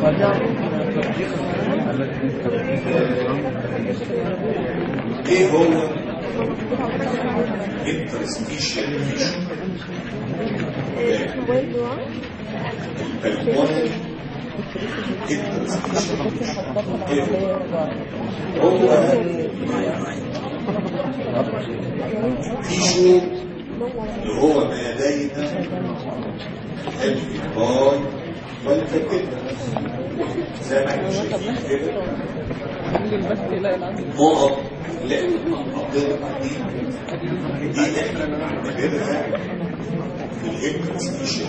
ايه هو interstitial tissue البلمونري interstitial tissue ايه هو هو تيشو اللي هو ما بين الإبطال والكبد زي ما احنا شايفين كده نقط لا الأبطال دي دي احنا بنعتبرها في الانترستيشن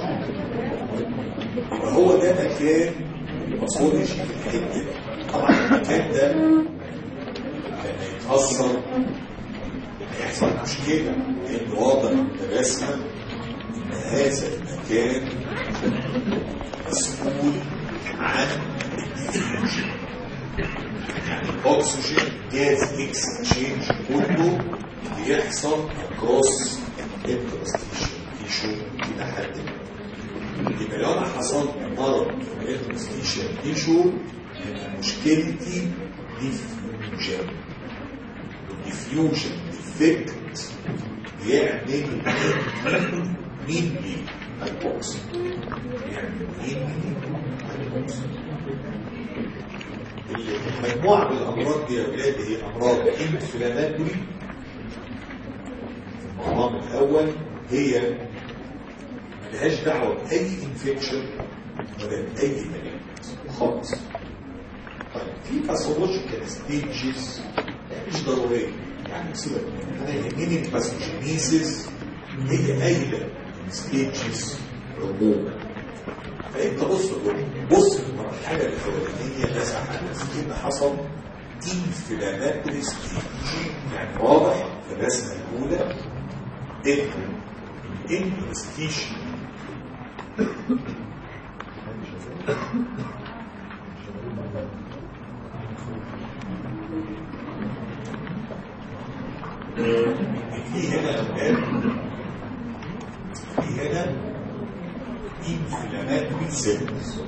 يبقى هو ده مكان باثولوجي في الحته طبعا المكان ده لما يتأثر هيحصل مشكلة لأن واضح من الرسمة إن هذا المكان مسؤول عن الديفيوجن يعني الأكسجين جاز اكسشينج كله بيحصل أكروس الانترستيشن تيشو إلى حد ما يبقى لو أنا حصلت مرض في الانترستيشن تيشو يبقى مشكلتي ديفيوجن الديفيوجن ديفكت بيعمل مين لي البوكس بيعمل مين لي البوكس المجموعة من الأمراض دي يا أولاد هي أمراض انفلاماتوري المقام الأول هي ملهاش دعوة بأي انفكشن ولا بأي مليان خالص طيب في باثولوجيكال ستيجز مش ضرورية يعني سيبك انا يهمني الباثوجينيسيس هي قايله ستيجز عموما فانت بص بص المرحله الاولانيه بس ان حصل انفلاماتوري ستيج يعني واضح في الرسمه الاولى ان الانفستيشن في هنا أولاد في هنا انفلاماتوري سيلز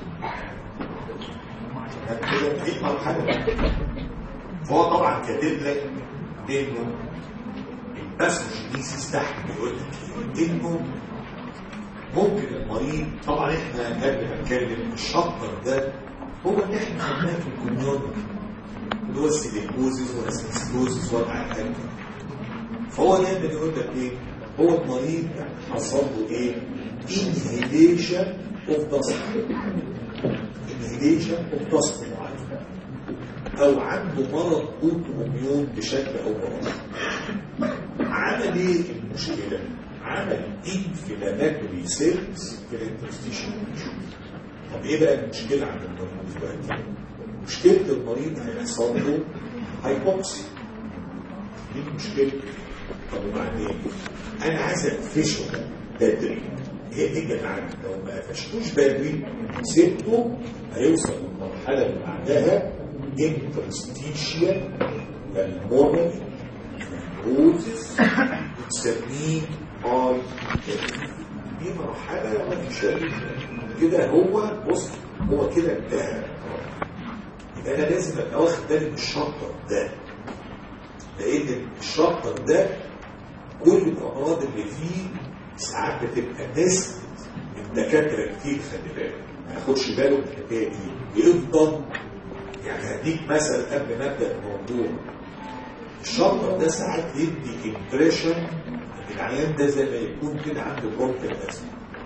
دي مرحلة فهو طبعا كاتب لك انه الباثوجينيسيس تحت بيقول لك انه ممكن المريض طبعا احنا قبل ما نتكلم الشابتر ده هو اللي احنا خدناه في الكوميونتي اللي هو السيليكوزيس والاسمسلوزيس وضع الحاجة فهو دايما يقول لك ايه هو المريض حصل له ايه inhalation of dust inhalation of dust معين او عنده مرض اوتوميون بشكل او باخر عمل ايه المشكله عمل انفلاماتوري سيلز في الانترستيشن طب ايه بقى المشكله عند المريض دلوقتي مشكله المريض هيحصل له هايبوكسي دي المشكله طب وبعدين انا عايز اقفشه بدري هي دي جماعه لو ما قفشتوش بدري سبته هيوصل للمرحله اللي بعدها انترستيشيال بالمونري روزس بتسميه اي دي مرحله ما فيش كده هو بص هو كده انتهى يبقى انا لازم ابقى واخد بالي من الشطر ده لان الشطر ده كل الامراض اللي فيه ساعات بتبقى ناس الدكاتره كتير خلي بالك ما ياخدش باله من الحكايه دي يفضل يعني هديك مثل قبل ما ابدا الموضوع الشطر ده ساعات يدي امبريشن ان العيان ده زي ما يكون كده عنده برونكيال ازمه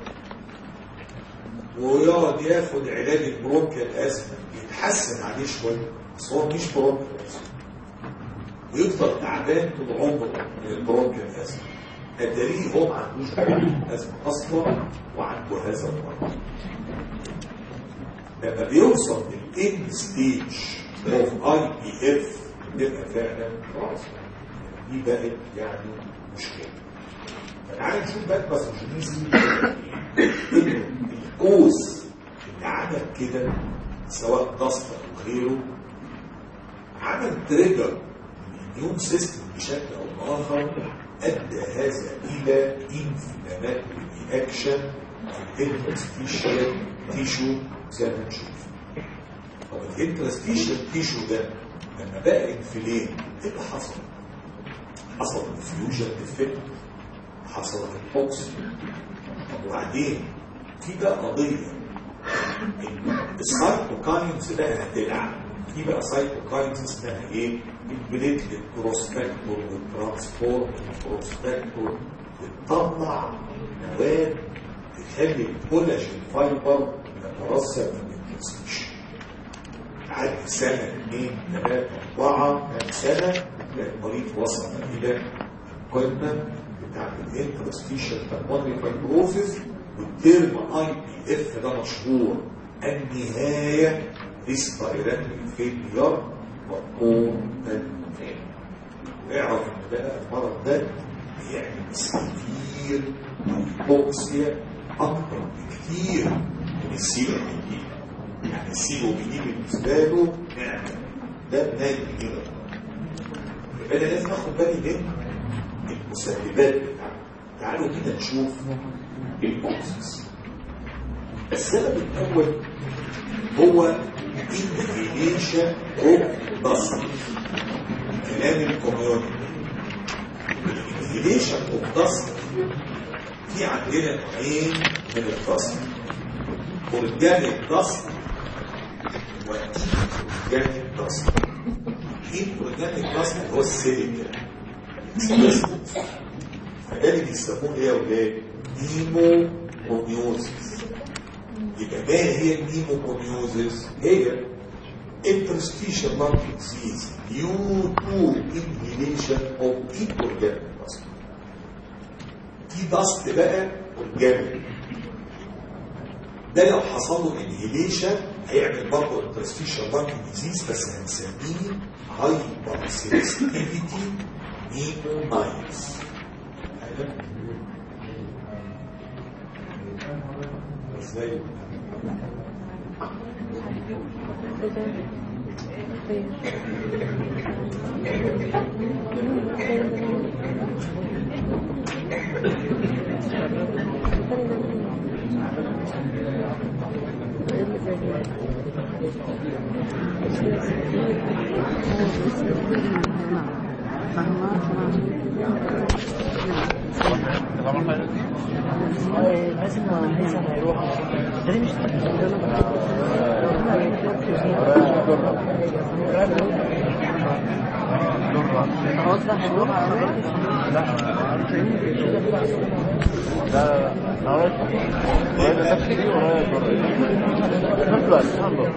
ويقعد ياخد علاج البرونكيال ازمه يتحسن عليه شويه بس هو مش برونكيال ازمه ويفضل تعبان طول عمره من البرونكيال ازمه الدليل هو ما عندوش ازمه اصلا وعنده هذا المرض لما بيوصل للان ستيج اوف اي بي اف بيبقى فعلا خلاص دي بقت يعني مشكله فتعالى نشوف بقى الباثوجينيزم انه الكوز اللي عمل كده سواء ضغط او غيره عمل تريجر الاميون سيستم بشكل او باخر ادى هذا الى انفلاماتوري رياكشن في الانترستيشيال تيشو زي ما نشوف طب الانترستيشن تيشو ده لما بقى انفلين ايه اللي حصل؟ حصل الفيوجن افكت حصلت البوكس طب وبعدين في بقى قضيه السايتوكاينز بقى هتلعب في بقى سايتوكاينز اسمها ايه؟ البليتلت بروسبكتور والترانسفورم بروسبكتور بتطلع مواد تخلي الكولاجين فايبر يترسب من الانترستيشن عدي سنة اثنين ثلاثة أربعة كام سنة تلاقي المريض وصل إلى القمة بتاع الانترستيشن بالمونري فايبروزز والترم اي بي اف ده مشهور النهاية ريسبيراتوري فيلير وقوم الفين اعرف ان بقى المرض ده بيعمل سيفير هايبوكسيا اكتر بكتير من السيرو بي يعني السيرو بي بالنسبه له نعمه ده نادي كده يبقى انا لازم اخد بالي من المسببات بتاعته تعالوا كده نشوف البوكسس السبب الاول هو inhalation of dust كلام الكوميونتي inhalation of dust في عندنا نوعين من الدست اورجانيك دست واورجانيك دست ايه اورجانيك دست هو السيليكا فده اللي بيسموه ايه يا اولاد نيموكونيوزيس يبقى ما هي النيموكونيوزيس هي interstitial lung disease due to inhalation of inorganic dust في دست بقى اورجانيك ده لو حصل له انهيليشن هيعمل برضه interstitial lung disease بس هنسميه هايبر سيستيفيتي نيمونايتس ازاي لازم هيثم هيروح ده ليه مش خلاص بقى هيروح لا لا ورايا نفسي ورايا نفس الوقت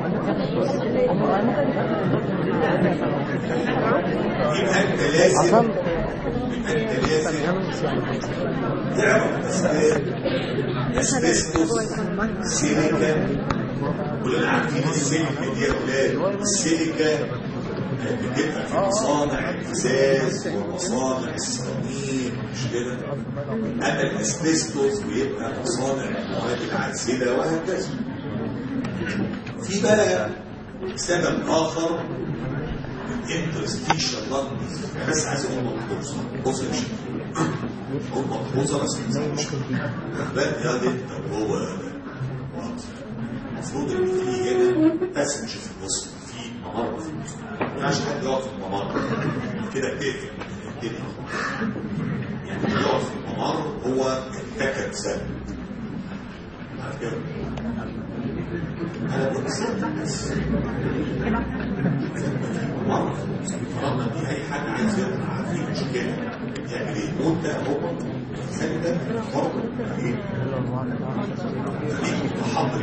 يبقى انت لازم عشان يبقى انت لازم تعرف اسباب اسبستوس سيليكا كلنا عارفين السيليكا دي يا اولاد السيليكا بتبقى في مصانع الازاز ومصانع السيراميك مش كده اما الاسبستوس بيبقى مصانع المواد العازله وهكذا في بقى سبب اخر الانترستيشن لانجز بس عايز اقول ملحوظه بص يا شيخ اقول ملحوظه بس مش لا يا دي هو المفروض ان في هنا باسنج في النص في ممر في النص ما ينفعش حد يقعد في الممر كده بتقفل الدنيا يعني اللي يقعد في الممر هو اتكت سد عارف كده انا كنت سد بس مرة فرضنا ان اي حد عايز يطلع في مشكله يعمل ايه؟ يموت ده هو الانسان ده برضه ايه؟ ايه متحضر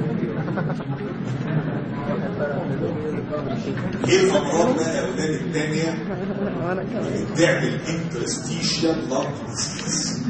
ايه الامراض بقى يا اولاد الثانيه اللي بتعمل انترستيشن لانج ديزيز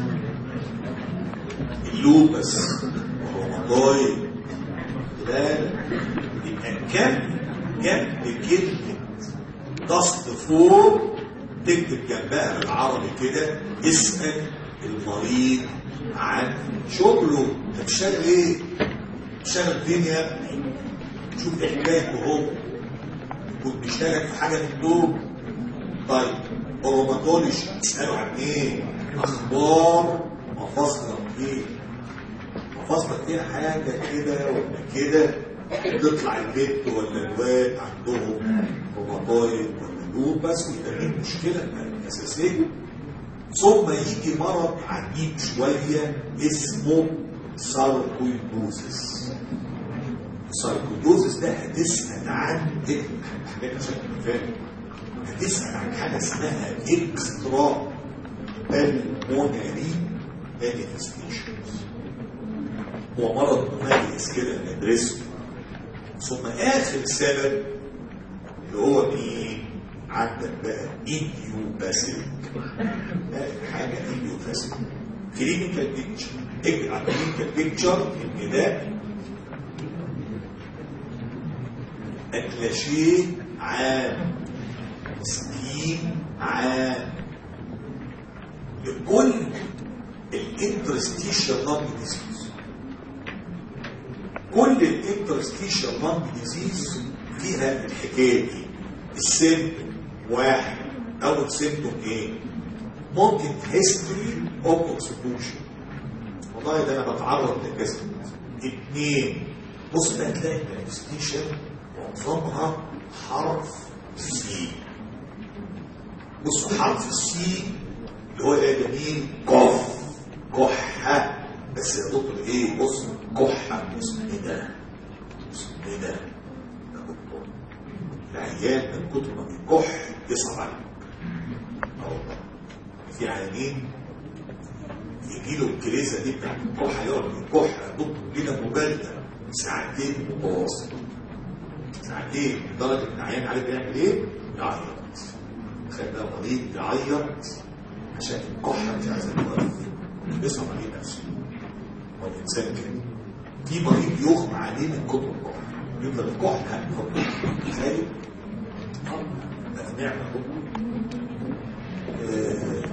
اللوبس والروماتويد ده يبقى كم جنب كلمه دست فور تكتب جنبها بالعربي كده اسال المريض عن شغله انت بتشتغل ايه؟ بتشتغل فين يا ابني؟ شوف حكايته هو كنت بيشتغل في حاجه من دول طيب الروماتولوجي اساله عن ايه؟ اخبار مفاصلك ايه؟ مفاصلك فيها حاجه كده ولا كده تطلع البنت ولا الواد عندهم روماتويد ولا لوبس يبقى دي المشكله الاساسيه ثم يجي مرض عجيب شويه اسمه ساركويدوزس الساركويدوزس ده هتسال عن حاجات عشان تبقى فاهم هتسال عن حاجه اسمها اكسترا بالمونري مانيفستيشنز هو مرض مميز كده ندرسه ثم اخر سبب اللي هو مين عندك بقى ايديوباسيك حاجه ايديوباسيك كلينيكال بيكتشر اكتب على كلينيكال بيكتشر ان ده اكلاشيه عام سكين عام لكل الانترستيشن لانج ديزيز كل الانترستيشن لانج ديزيز فيها الحكايه دي السيمتوم واحد اول سيمتوم ايه ممكن هيستوري اوف اوكسيدوشن والله ده انا بتعرض لكذا اثنين بص بقى تلاقي المانيفستيشن معظمها حرف سي بص حرف السي اللي هو ايه جميل كف كحة بس يا دكتور ايه بص كحة اسم ايه ده اسم ايه ده يا دكتور العيان من كتر ما بيكح يصعب عليك اه والله في عيانين يجي له الكريزه دي بتاعت الكحه يقعد يكح يا دكتور كده مبالغه ساعتين متواصل ساعتين لدرجه ان العيان عارف يعمل ايه؟ يعيط تخيل بقى مريض يعيط عشان الكحه مش عايزه توقف يصعب عليه نفسه هو الانسان كده في مريض يغمى عليه من كتر الكحه يفضل الكحه تخيل نعمه آه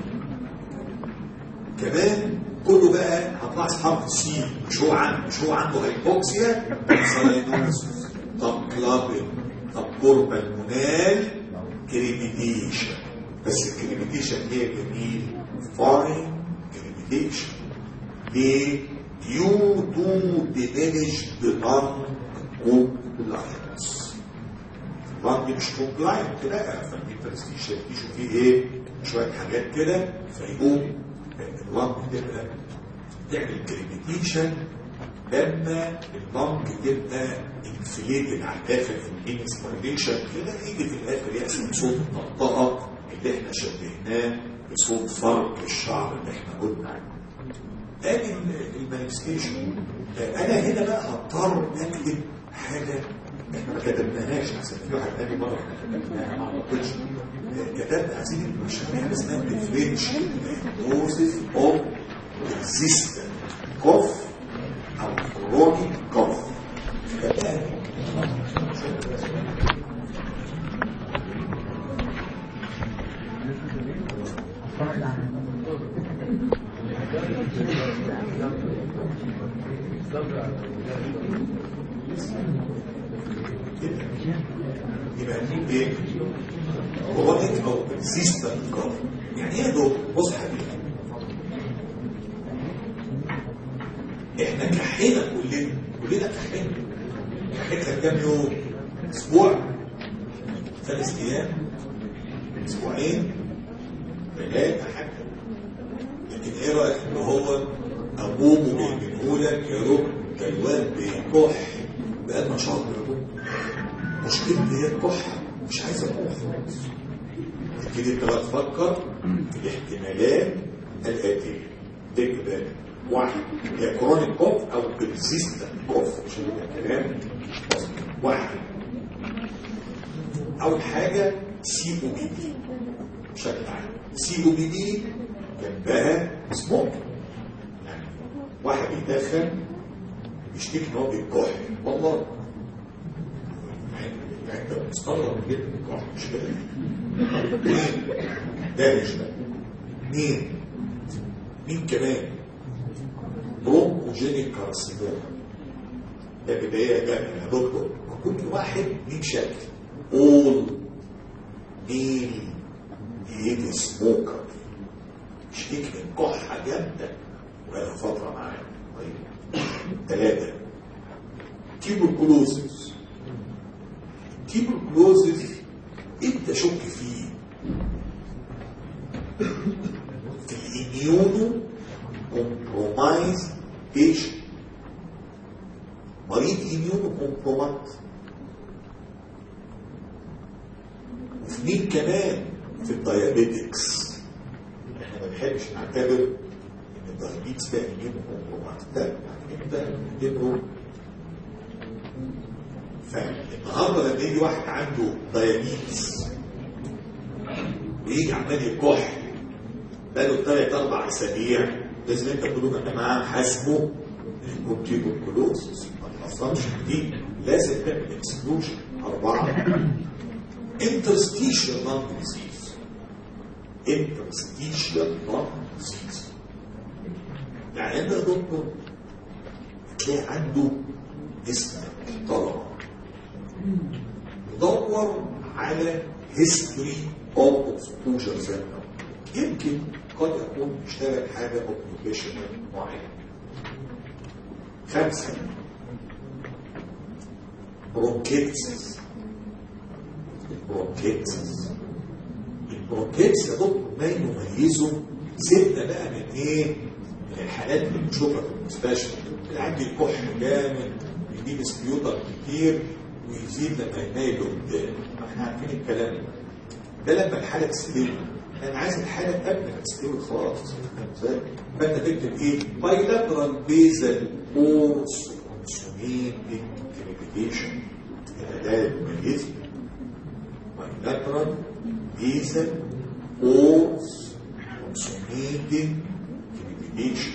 كمان كله بقى هطلع اصحاب السين مش هو عنده مش هو عنده هايبوكسيا ساينوز طب كلابين طب قرب المنال كريميتيشن بس الكريميتيشن هي جميل فارين كريميتيشن ليه؟ due to diminished lung compliance lung مش compliant بقى فالانترستيشن تيشو فيه ايه؟ شويه حاجات كده فيقوم اللنج تبقى تعمل كريميتيشن لما اللنج تبقى انفليتد على الاخر في الانسبيريشن كده يجي في الاخر يحصل صوت المنطقه اللي احنا شبهناه بصوت فرق الشعر اللي احنا قلنا عنه. ادي المانيفستيشن انا هنا بقى هضطر اكتب حاجه احنا ما كتبناهاش عشان في واحد تاني مره احنا كتبناها ما اعتقدش كتبنا عايزين مش هنعمل اسمها ديفرنشال ديagnosis اوف ريزيستنت كوف او كرونيك كوف يبقى دي ايه؟ كرونيك او ريزيستنت كوف يعني ايه دول؟ بص يا حبيبي احنا كحينا كلنا كلنا كحينا كحينا كام يوم؟ اسبوع ثلاث ايام اسبوعين ثلاثة حتى لكن ايه رايك ان هو ابوه بيجيبهولك يا رب ده الواد بيكح بقالنا شهر يا رب مشكلتي هي الكحه مش عايز اكح خالص تبتدي انت بقى تفكر في الاحتمالات الاتيه تكتب بالك واحد هي كرونيك كوف او بيرسيستنت كوف مش هيبقى كلام واحد اول حاجه سي او بي دي بشكل عام سي او بي دي جنبها سموك يعني واحد بيدخن بيشتكي ان هو بيكح والله يعني انت مستغرب جدا الكح مش كده ده مش بقى مين مين كمان برونكوجينيك كارسينوما ده بدايه جامعه يا دكتور كل واحد ليه شكل اول ميل ايدي سموكر يشتكي من كحه جامده وبقالها فتره معايا طيب ثلاثة تيبركلوزز تيبركلوزز انت شك فيه في الاميونو كومبرومايز بيشن مريض اميونو كومبرومايز وفي مين كمان في الديابيتكس احنا ما بنحبش نعتبر ان الديابيتس ده اميونو كومبرومايز لا يعني انت بنعتبره فالنهارده لما يجي واحد عنده ديابيتس ويجي عمال يكح بقاله ثلاث اربع اسابيع لازم انت كلهم يا جماعه حاسبه الكوبتيبوكلوزس ما تحصلش دي لازم تعمل اكسكلوجن اربعه interstitial lung disease interstitial lung disease يعني انت يا دكتور تلاقي عنده اسم محترم دور على history of exposure center يمكن قد يكون اشتغل حاجة occupational معينة خمسة bronchitis bronchitis البرونكيتس يا دكتور ما يميزه سيبنا بقى من ايه من الحالات اللي بنشوفها في المستشفى اللي عندي كح جامد يجيب سبيوتر كتير ويزيد لما يميل لقدام احنا عارفين الكلام ده ده لما الحاله تستوي انا عايز الحاله قبل ما تستوي خلاص ازاي فانت تكتب ايه بايلاترال بيزل اورس كونسوميت كليفيكيشن الاداه المميزه بايلاترال بيزل اورس كونسوميت كليفيكيشن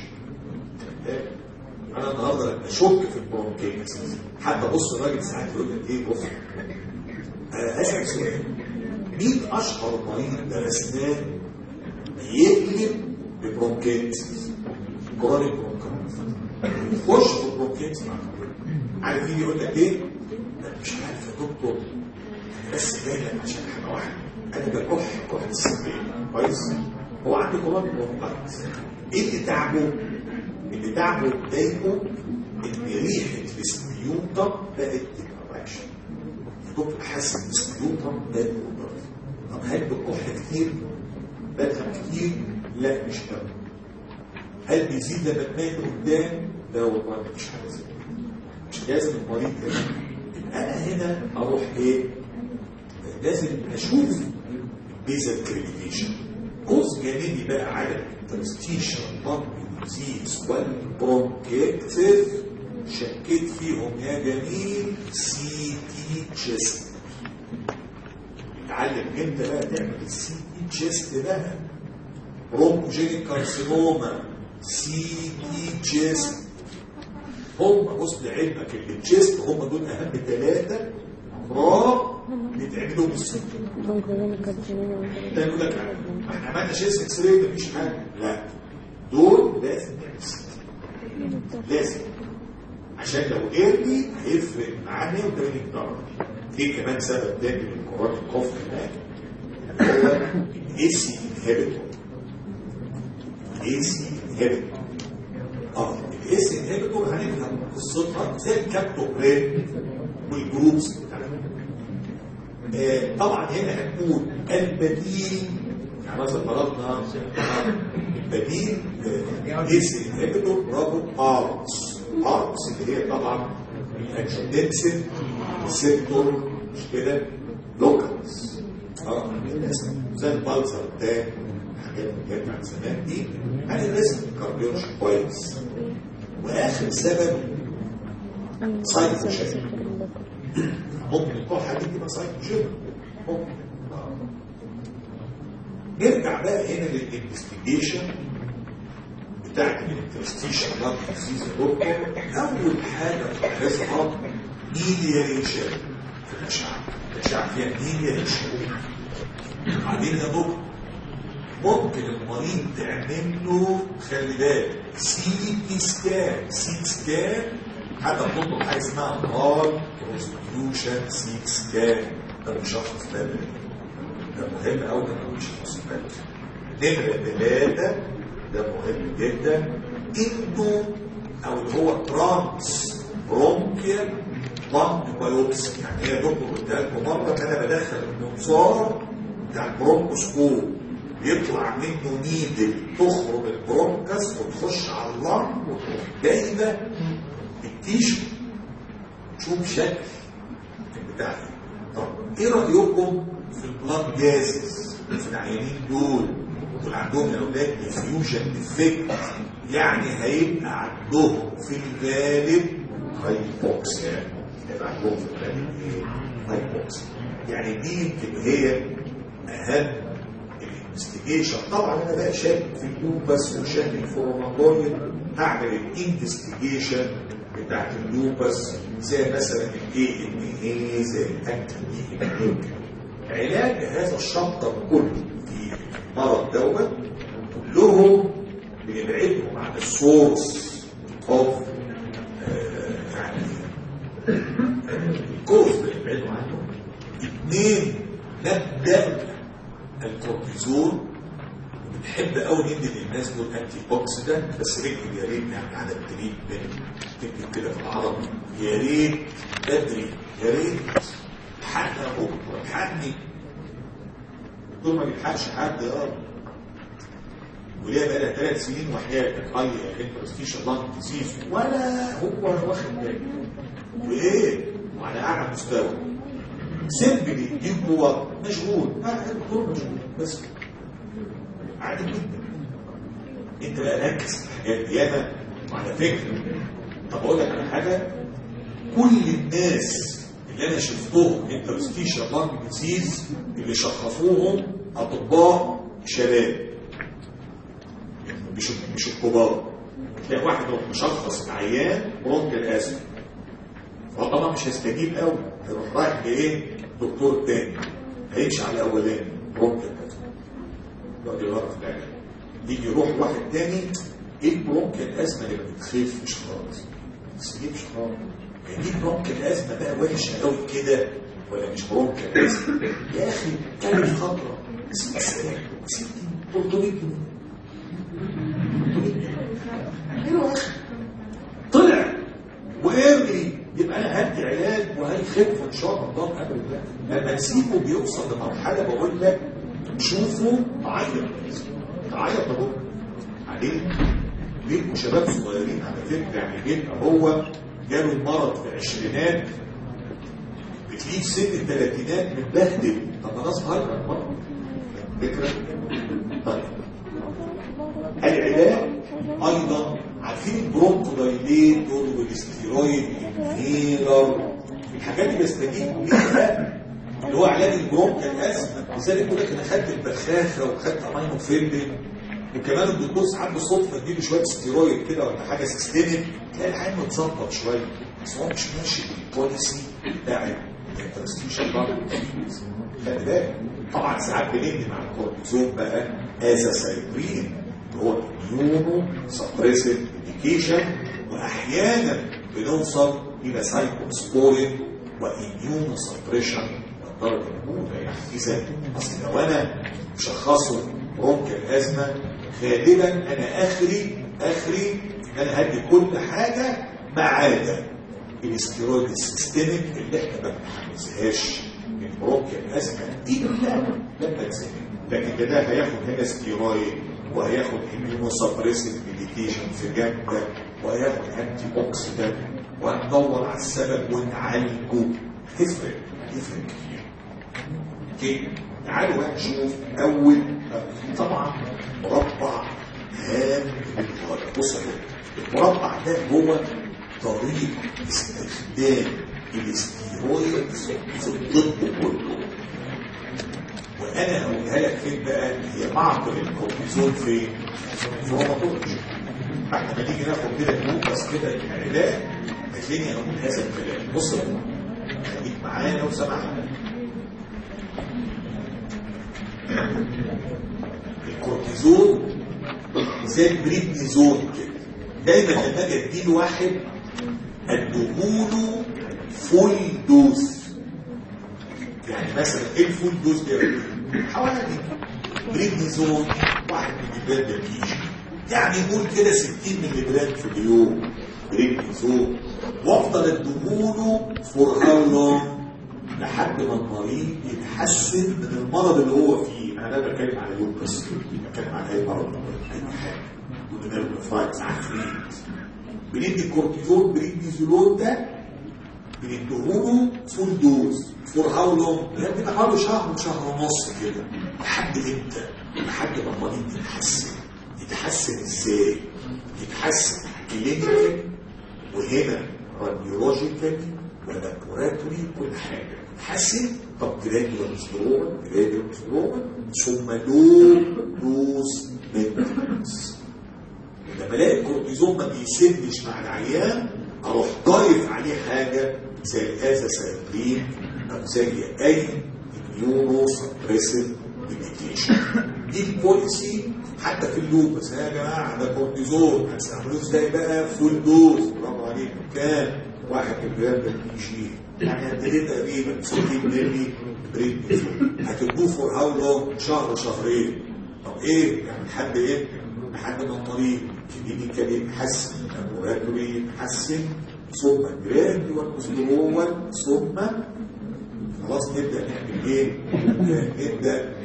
انا النهارده لما اشك في البرونكيتس حتى بص الراجل ساعات يقول لك ايه بص انا اسال سؤال مين اشهر مريض درسناه بيقلب ببرونكيتس كورونيك برونكيتس خش في البرونكيتس مع عارف يجي يقول لك ايه انا مش عارف يا دكتور انا بس جاي لك عشان حاجه واحده انا بكح كحه السبيل كويس هو عنده كورونيك برونكيتس ايه اللي تعبه اللي تعبه ضايقه ان ريحه السبيوتر بقت تبقى وحشه الدكتور حاسس ان السبيوتر بقت اوضر طب هل بتكح كتير بدخل كتير لا مش قوي هل بيزيد لما تميل قدام لا والله مش حاجه زي كده. مش لازم المريض هنا انا هنا اروح ايه لازم اشوف البيزل كريديشن جزء جانبي بقى على الانترستيشن لانج ديزيز والبرونكيتيف شكيت فيهم يا جميل سي تي تشيست اتعلم امتى بقى تعمل السي تي تشيست بقى برونكوجينيك كارسينوما سي تي تشيست هم بص لعلمك اللي تشيست هم دول اهم ثلاثه امراض بيتعملوا بالسي ده يقول لك احنا عملنا شيست اكس راي مفيش حاجه لا دول لازم نعمل سي لازم عشان لو ايرلي هيفرق معاه 180 درجه في كمان سبب تاني للقرار القف هناك هو الاي سي انهبيتور الاي سي انهبيتور اه الاي سي انهبيتور هنفهم قصتها زي الكابتوبرين والجروبس بتاعتها آه طبعا هنا هنقول البديل يعني مثلا فرضنا البديل الاي سي انهبيتور برافو ارتس ارتس اللي هي طبعا الانجيوتنسين ريسبتور مش كده لوكالز اه زي البلزر ده حاجات من جت عن زمان دي يعني لازم الكارديولوجي كويس واخر سبب سايكوجين ممكن الكحه دي تبقى سايكوجين ممكن آه. نرجع بقى هنا للانفستيجيشن بتاعت الانترستيشن لاب ديزيز دكتور اول حاجه تلاحظها ميلياريشن في الاشعه الاشعه فيها ميلياريشن بعدين يا دكتور ممكن المريض تعمل له خلي بالك سي تي سكان سي سكان حتى بتطلب حاجه اسمها هارد كونستيوشن سي سكان ده مشخص ده ده مهم قوي ده مشخص ده نمره ثلاثه ده مهم جدا انه او اللي هو ترانس برونكيال لانج بايوبسي يعني هي دكتور قلت لكم مره ان انا بدخل المنظار بتاع البرونكوسكوب يطلع منه نيدل تخرج البرونكس وتخش على اللنج وتروح جايبه التيشو تشوف شكل البتاع ده طب ايه رايكم في البلاد جازز في العيانين دول دول عندهم يا اولاد ديفيوجن ديفكت يعني هيبقى عندهم في الغالب هايبوكسيا هيبقى عندهم في الغالب ايه هايبوكسيا يعني دي يمكن هي اهم الانفستيجيشن طبعا انا بقى شاك في اللوبس وشاك في الروماتويد هعمل الانفستيجيشن بتاعت اللوبس زي مثلا الاي ان اي زي الانتي دي ان علاج هذا الشابتر كله في المرض دوت كلهم بنبعدهم عن السورس اوف يعني الكوز بنبعدهم عنه اثنين نبدا الكورتيزون بنحب قوي ندي للناس دول انتي اوكسيدنت بس اكتب يا ريت يعني على التريتمنت تكتب كده في العربي يا ريت بدري يا ريت حتى بكره الحقني دول ما بيلحقش حد اه وليه بقى لها ثلاث سنين وحياتك هاي انترستيشن لانج ديزيز ولا هو واخد باله وايه وعلى اعلى مستوى سيمبلي يجيب هو مشغول اه الدكتور مشغول بس عادي جدا انت بقى ركز في الحاجات دي انا وعلى فكره طب اقول لك على حاجه كل الناس اللي انا شفتهم انترستيشن لانج ديزيز اللي شخصوهم اطباء شباب مش مش الكبار تلاقي واحد هو مشخص عيان برونكيال اسم هو طبعا مش هيستجيب قوي هيروح رايح لايه دكتور تاني هيمشي على الاولاني برونكيال اسم يقعد يغير في العلاج يجي يروح واحد تاني ايه البرونكيال ازمه اللي ما بتخفش خالص ما تستجيبش خالص يعني دي برونكيال ازمه بقى وحشه قوي كده ولا مش برونكيال ازمه يا اخي كانت خطره ست سنين ست 300 جنيه طلع وارجي يبقى انا هدي علاج وهيخف ان شاء الله قبل ده لما تسيبه بيوصل لمرحله بقول لك شوفوا تعيط تعيط اهو عليه ليكوا شباب صغيرين على فكره يعني بيبقى هو جاله المرض في العشرينات بتلاقيه في سن الثلاثينات متبهدل طب انا صغير المرض فكره طيب العلاج ايضا عارفين البرونكودايليتور والاستيرويد الانهيلر الحاجات اللي بستجيب بيها اللي هو علاج البرونكال ازمه لذلك يقول لك انا خدت البخاخه وخدت امينوفيلين وكمان الدكتور ساعات بالصدفه اديله شويه استيرويد كده ولا حاجه سيستميك تلاقي الحين متظبط شويه بس هو مش ماشي بالبوليسي بتاع الانترستيشن خلي بالك طبعا ساعات بندي مع الكورتيزون بقى ازاسايبرين اللي هو اميونو سبريسيف ميديكيشن واحيانا بنوصل الى سايكوسبورين واميونو سبريشن الدرجه الاولى يعني اذا اصل لو انا مشخصه برونكيال ازمه غالبا انا اخري اخري ان انا هدي كل حاجه ما عدا الاستيرويد السيستميك اللي احنا ما بنحمسهاش من برونكيال ازمه الا لما تسمع لكن كده هياخد هنا ستيرويد وهياخد immunosuppressive medication في جنبه وهياخد انتي اوكسيدانت وهندور على السبب ونعالجه هتفرق هتفرق كتير اوكي تعالوا بقى نشوف اول طبعا مربع هام للغايه بص المربع ده هو طريقه استخدام الاستيرويد في الطب كله وانا هقولها لك فين بقى هي معقل الكورتيزون فين في روماتولوجي بعد ما نيجي ناخد كده نوكس كده العلاج هتلاقيني هقول هذا الكلام بص خليك معايا لو سمحت الكورتيزون زي البريدنيزون كده دايما لما اجي اديله واحد اديهوله فول دوز يعني مثلا ايه الفول دوز ده حوالي بريدنيزون واحد ملي جرام بالكيجي يعني نقول كده 60 ملي جرام في اليوم بريدنيزون وافضل اديهوله فور هاو لونج لحد ما المريض يتحسن من المرض اللي هو فيه انا لا بتكلم على لوبس بتكلم على اي مرض اي حاجه ونيرفايتس عفريت بندي كورتيزون بريدنيزولون ده بنديهوله فول دوز فور هاو لونج يعني بيبقى حوالي شهر شهر ونص كده لحد امتى؟ لحد ما المريض يتحسن يتحسن ازاي؟ يتحسن كلينيكال وهنا راديولوجيكالي ولابوراتوري كل حاجه يتحسن طب جراديولار مستروما جراديولار مستروما ثم لو دوز مينتنس لما الاقي الكورتيزون ما بيسدش مع العيان اروح ضايف عليه حاجه زي الازاسايكلين او زي اي اميونو سبريسيف ميديكيشن دي البوليسي حتى في اللوب بس يا جماعه ده كورتيزون هتستعملوه ازاي بقى فول دوز برافو عليكم كام واحد جرام بالجي يعني قد ايه تقريبا 60 مللي بريدنيزون هتدوه فور هاو لونج شهر شهرين طب ايه يعني لحد ايه لحد ما المريض كلينيكال يتحسن لابوراتوري يتحسن ثم جراديوال مستروال ثم خلاص نبدا نعمل ايه؟ نبدا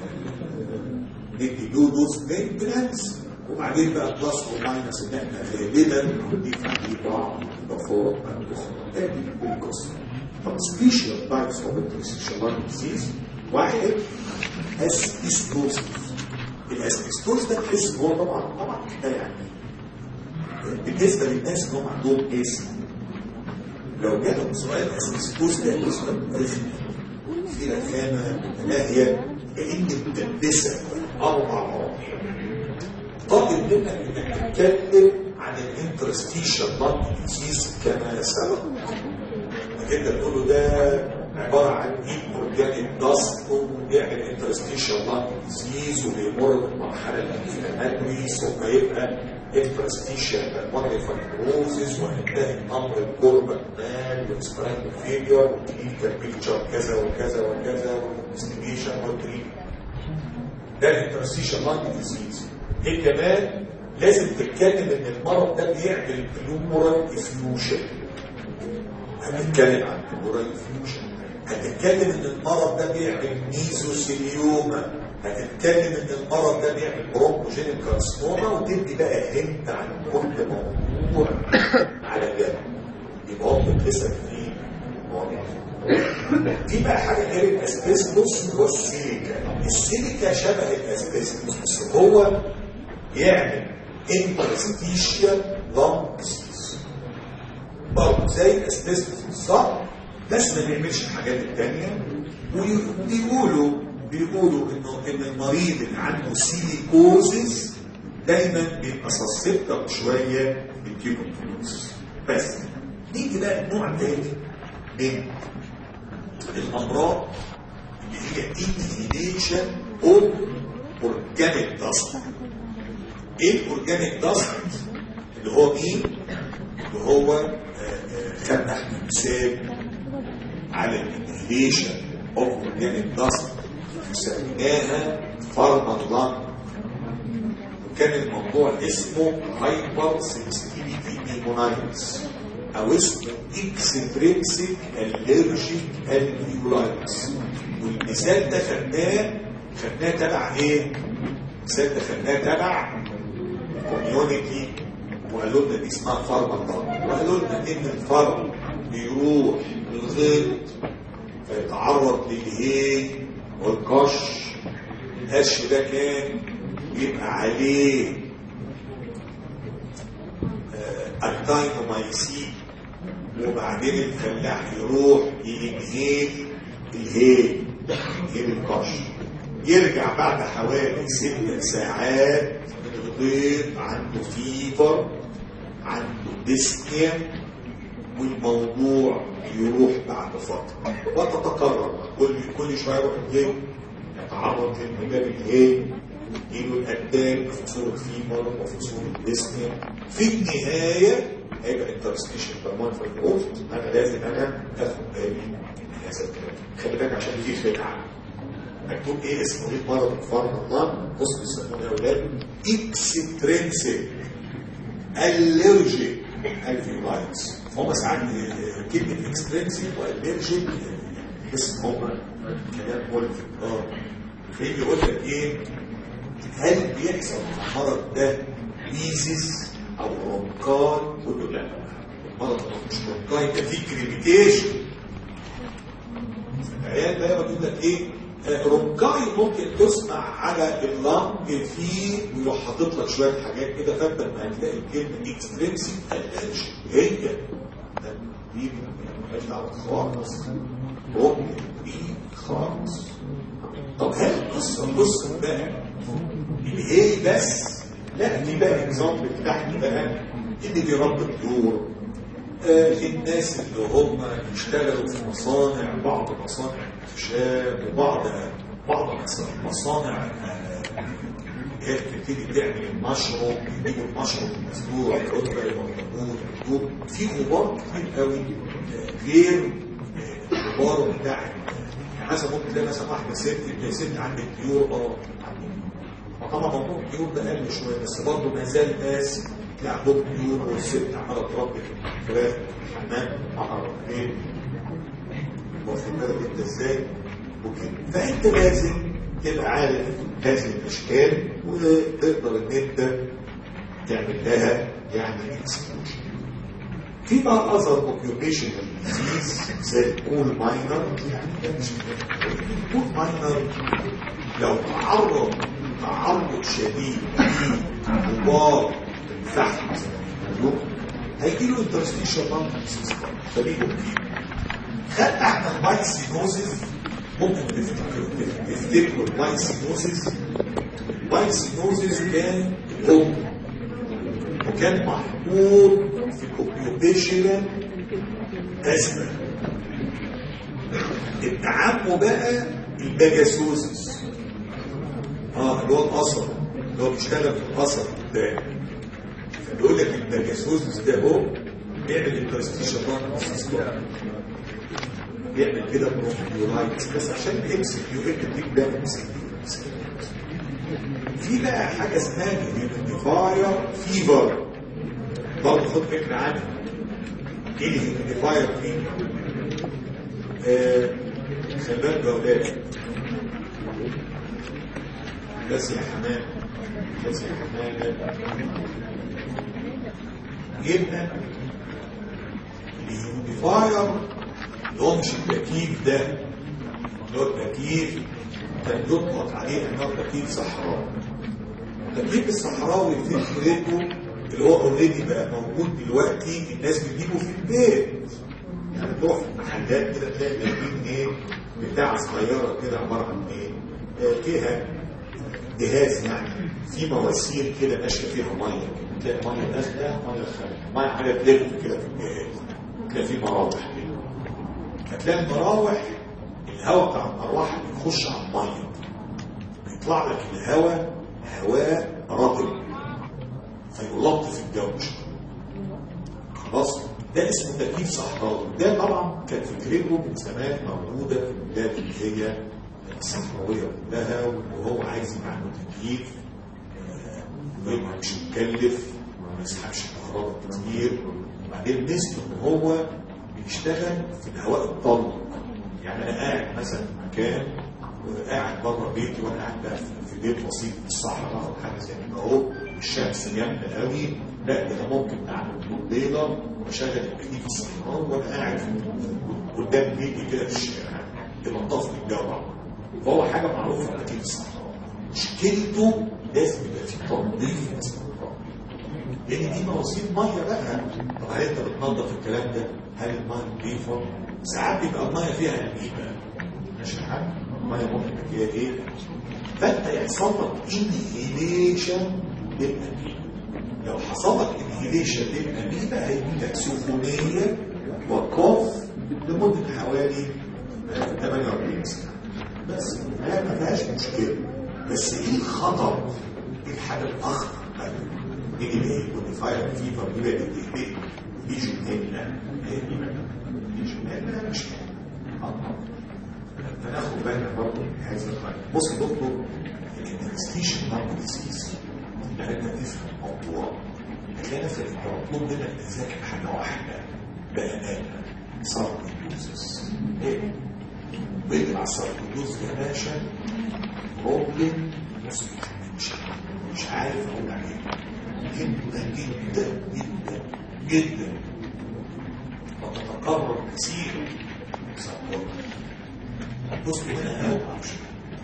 ندي لو دوز مينتنس وبعدين بقى بلس او ماينس ان احنا غالبا هنضيف عليه بعض الاضافات الاخرى ادي القصه طب سبيشال تايبس اوف انترستيشال ديزيز واحد اسبستوسيس الاسبستوس ده تحس ان هو طبعا طبعا ده يعني بالنسبه للناس ان هم عندهم اسم لو جالهم سؤال اسبستوس ده اسم رخم في رخامه متناهيه كان مدبسه اربع مواضيع طالب منك انك تتكلم عن الانترستيشن لانج ديزيز كما سبق انك انت تقول له ده عباره عن ايه اورجانيك داست وبيعمل انترستيشن لانج ديزيز وبيمر بالمرحله الانفلاماتوري ثم يبقى انترستيشن بالمونري فايبروزيس وينتهي امر الكوربا مال والسبرانج فيلير والكلينيكال بيكتشر كذا وكذا وكذا والانفستيجيشن والتريتمنت ده الانترستيشن لانج ديزيز ايه كمان لازم تتكلم ان المرض ده بيعمل بلورال افيوجن هنتكلم عن بلورال افيوجن هتتكلم ان المرض ده بيعمل ميزوسيليوما هتتكلم ان المرض ده بيعمل برونكوجينيك كارسنوما وتدي بقى هنت عن كل موضوع على جنب يبقى هو بتسال فيه مواضيع دي بقى حاجه غير الاسبستوس والسيليكا السيليكا شبه الاسبستوس بس هو يعمل انترستيشيال لونج ديزيز برضه زي الاسبستوس بالظبط بس ما بيعملش الحاجات التانية وبيقولوا بيقولوا انه ان المريض اللي عنده سيليكوزيس دايما بيبقى سسبتر شويه بالكيبوكلوز بس نيجي بقى نوع تاني من الامراض اللي هي انهيليشن اوف اورجانيك داست ايه الاورجانيك داست اللي هو مين اللي هو آه، آه، خدنا احنا مثال على الانهيليشن اوف اورجانيك داست سميناها فارماكلان وكان الموضوع اسمه هايبر سنسيتيفيتي نيمونايتس او اسمه اكسبرينسيك الرجيك الفيولايتس والمثال ده خدناه خدناه تبع ايه؟ المثال ده خدناه تبع كوميونيتي وقالوا لنا دي اسمها فارماكلان وقالوا لنا ان الفارم بيروح الغيط فيتعرض للهي والقش القش ده كان يبقى عليه اكتاينومايسين وبعدين الفلاح يروح ينهيل الهيل ينهيل القش يرجع بعد حوالي ست ساعات من الغيط عنده فيفر عنده ديسنيا والموضوع يروح بعد فترة وتتكرر كل كل شوية يروح الجيم يتعرض للمجال الهيل يجيله الأدان في صورة فيمر وفي صورة ديسنيا في النهاية هيبقى انترستيشن برمان في الروز أنا لازم أنا أخد بالي من هذا الكلام خلي بالك عشان دي خدعة مكتوب ايه اسمه ايه مرض الفرن الله بص بيسمونه يا اولاد اكسترينسيك الرجيك الفيولايتس هم ساعات آه، كلمه اكسترنسيك والرجيك بس هم كلام بوليتيك اه فيجي يقول لك ايه هل بيحصل مع المرض ده ليزيس او رونكاي قلت له لا المرض ده مش رونكاي ده فيه كريميتيشن العيال بقى بتقول لك ايه آه، رونكاي ممكن تسمع على اللنج فيه ويروح حاطط لك شويه حاجات كده فانت لما هتلاقي الكلمه اكسترنسيك الالرجي هي ده دي مالهاش دعوه خالص ممكن دي خالص طب هل القصه القصه بقى اللي هي بس لا دي بقى اكزامبل تحت بقى اللي بيربي طيور آه الناس اللي هم بيشتغلوا في مصانع بعض مصانع الخشاب وبعض بعض مصانع آه، هي بتبتدي تعمل المشروب يجيبوا المشروب المسلوع الرتبه الموجود مكتوب في غبار كتير قوي آه، غير آه، الغبار بتاع يعني مثلا ممكن تلاقي مثلا واحده ست تلاقي ست عندك طيور اه طبعا موضوع الطيور ده قل شويه بس برضه ما زال ناس تلاقي عندهم طيور والست عماله تربي فراخ في الحمام مع الربين واخد بالك انت ازاي وكده فانت لازم تبقى عارف هذه الاشكال وتقدر ان انت تعمل لها يعني اكسكلوجن في بقى اذر اوكيوبيشنال ديزيز زي الكول ماينر يعني ده مش الكول ماينر لو تعرض تعرض شديد لغبار الفحم هيجي له انترستيشن فبيجوا فيه خد احنا المايسينوزيس ممكن تفتكروا تفتكروا المايسينوزيس المايسينوزيس كان الام وكان محطوط في الاوكيوبيشنال ازمه ابن بقى الباجاسوزيس اه اللي هو القصر اللي هو بيشتغل في القصر ده فبيقول لك الباجاسوزيس ده هو بيعمل البرستيشن بيعمل كده بروفيولايتس بس عشان الامسك يو ال ده امسك في بقى حاجه اسمها الهيوميديفاير فيفر برضه خد فكره عنها ايه الهيوميديفاير فيفر؟ آه خلي بالك يا ولاد بس يا حمام بس يا حمام يبقى الهيوميديفاير اللي هو مش التكييف ده اللي هو التكييف كان يطلق عليه انه تكييف صحراوي التكييف الصحراوي في فكرته اللي هو اوريدي بقى موجود دلوقتي الناس بتجيبه في البيت يعني تروح في المحلات كده تلاقي جايبين ايه بتاع صغيره كده عباره عن ايه آه، فيها جهاز يعني في مواسير كده ماشيه فيها ميه تلاقي ميه داخله ميه خارجه ميه حاجه تلف كده في الجهاز تلاقي في مراوح كده هتلاقي المراوح الهواء بتاع المروحه بيخش على الميه بيطلع لك الهواء هواء رطب فيلطف الجو خلاص ده اسمه تكييف صحراوي ده طبعا كانت فكرته من زمان موجوده في البلاد اللي هي الصحراويه كلها وهو عايز يبقى عنده تكييف آه، ويبقى مش مكلف وما يسحبش كهرباء كتير وبعدين ميزته ان هو بيشتغل في الهواء الطلق يعني انا قاعد مثلا في مكان وقاعد بره بيتي وانا قاعد بقى في بيت بسيط في الصحراء او حاجه زي كده اهو الشمس جامده قوي لا ده انا ممكن اعمل بيضه واشغل التكييف الصحراوي وانا قاعد في- قدام بيتي كده في الشارع يلطف لي الجو فهو حاجه معروفه على التكييف الصحراوي مشكلته لازم يبقى في تنظيف استمرار لان دي مواسير ميه بقى طب هل انت بتنظف الكلام ده هل الميه نظيفه ساعات بيبقى الميه فيها انيمه ماشي حاجه الميه ممكن يبقى فيها ايه فانت يحصل لك انهيليشن للانيمه لو حصل لك انهيليشن للانيمه هيجي لك سخونيه وكوف لمده حوالي آه، 48 ساعه بس هي ما فيهاش مشكله بس ايه الخطر ايه الحاجه الاخطر نيجي ايه كونفاير فيفر دي بقى دي ايه دي جمله دي جمله مش فناخد بالنا برضه من هذا الخير بص يا دكتور الانفستيشن برضه ديزيز يعني انت تفهم الموضوع هتلاقي نفسك انت مطلوب منك تذاكر حاجه واحده بامانه ساركويدوزس ايه؟ بيجي مع الساركويدوز يا باشا ممكن بص مش مش عارف اقول عليه جدا جدا جدا جدا وتتكرر كثيرا بص هنا هوقع مش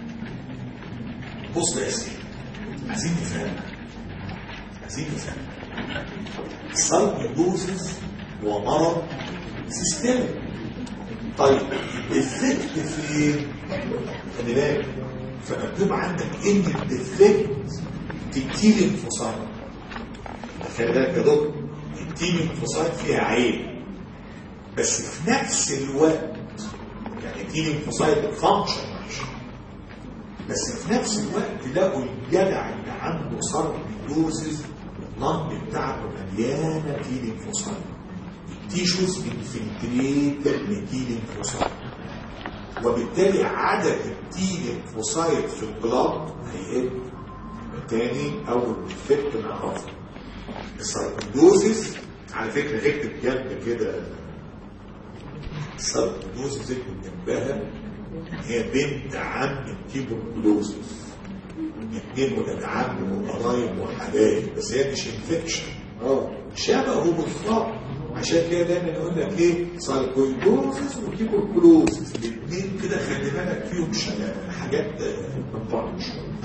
بص يا سيدي عايزين نفهم عايزين نفهم الساركويدوزس هو مرض سيستمي طيب الديفكت فين؟ خلي بالك فمكتوب عندك ان الديفكت في التيل انفصال خلي بالك يا دكتور التيل انفصال فيها عيب بس في نفس الوقت يعني التيل انفصال فانكشن وحشه بس في نفس الوقت لقوا الجدع اللي عنده صرف دوزز اللمب بتاعته مليانه تيل انفصال التيشوز انفلتريت لتيل انفصال وبالتالي عدد التيل انفصايد في البلاد هيقل تاني اول افكت نعرفه الساركويدوزيس على فكره اكتب جنب كده الساركويدوزيس اكتب جنبها هي بنت عم التيبوكلوزيس اتنين ولاد عم وقرايب وحبايب بس هي مش انفكشن اه شبهه بالظبط عشان كده دايما يقول لك ايه ساركويدوزيس وتيبوكلوزيس الاثنين كده خلي بالك فيهم شباب حاجات ما بتعرفش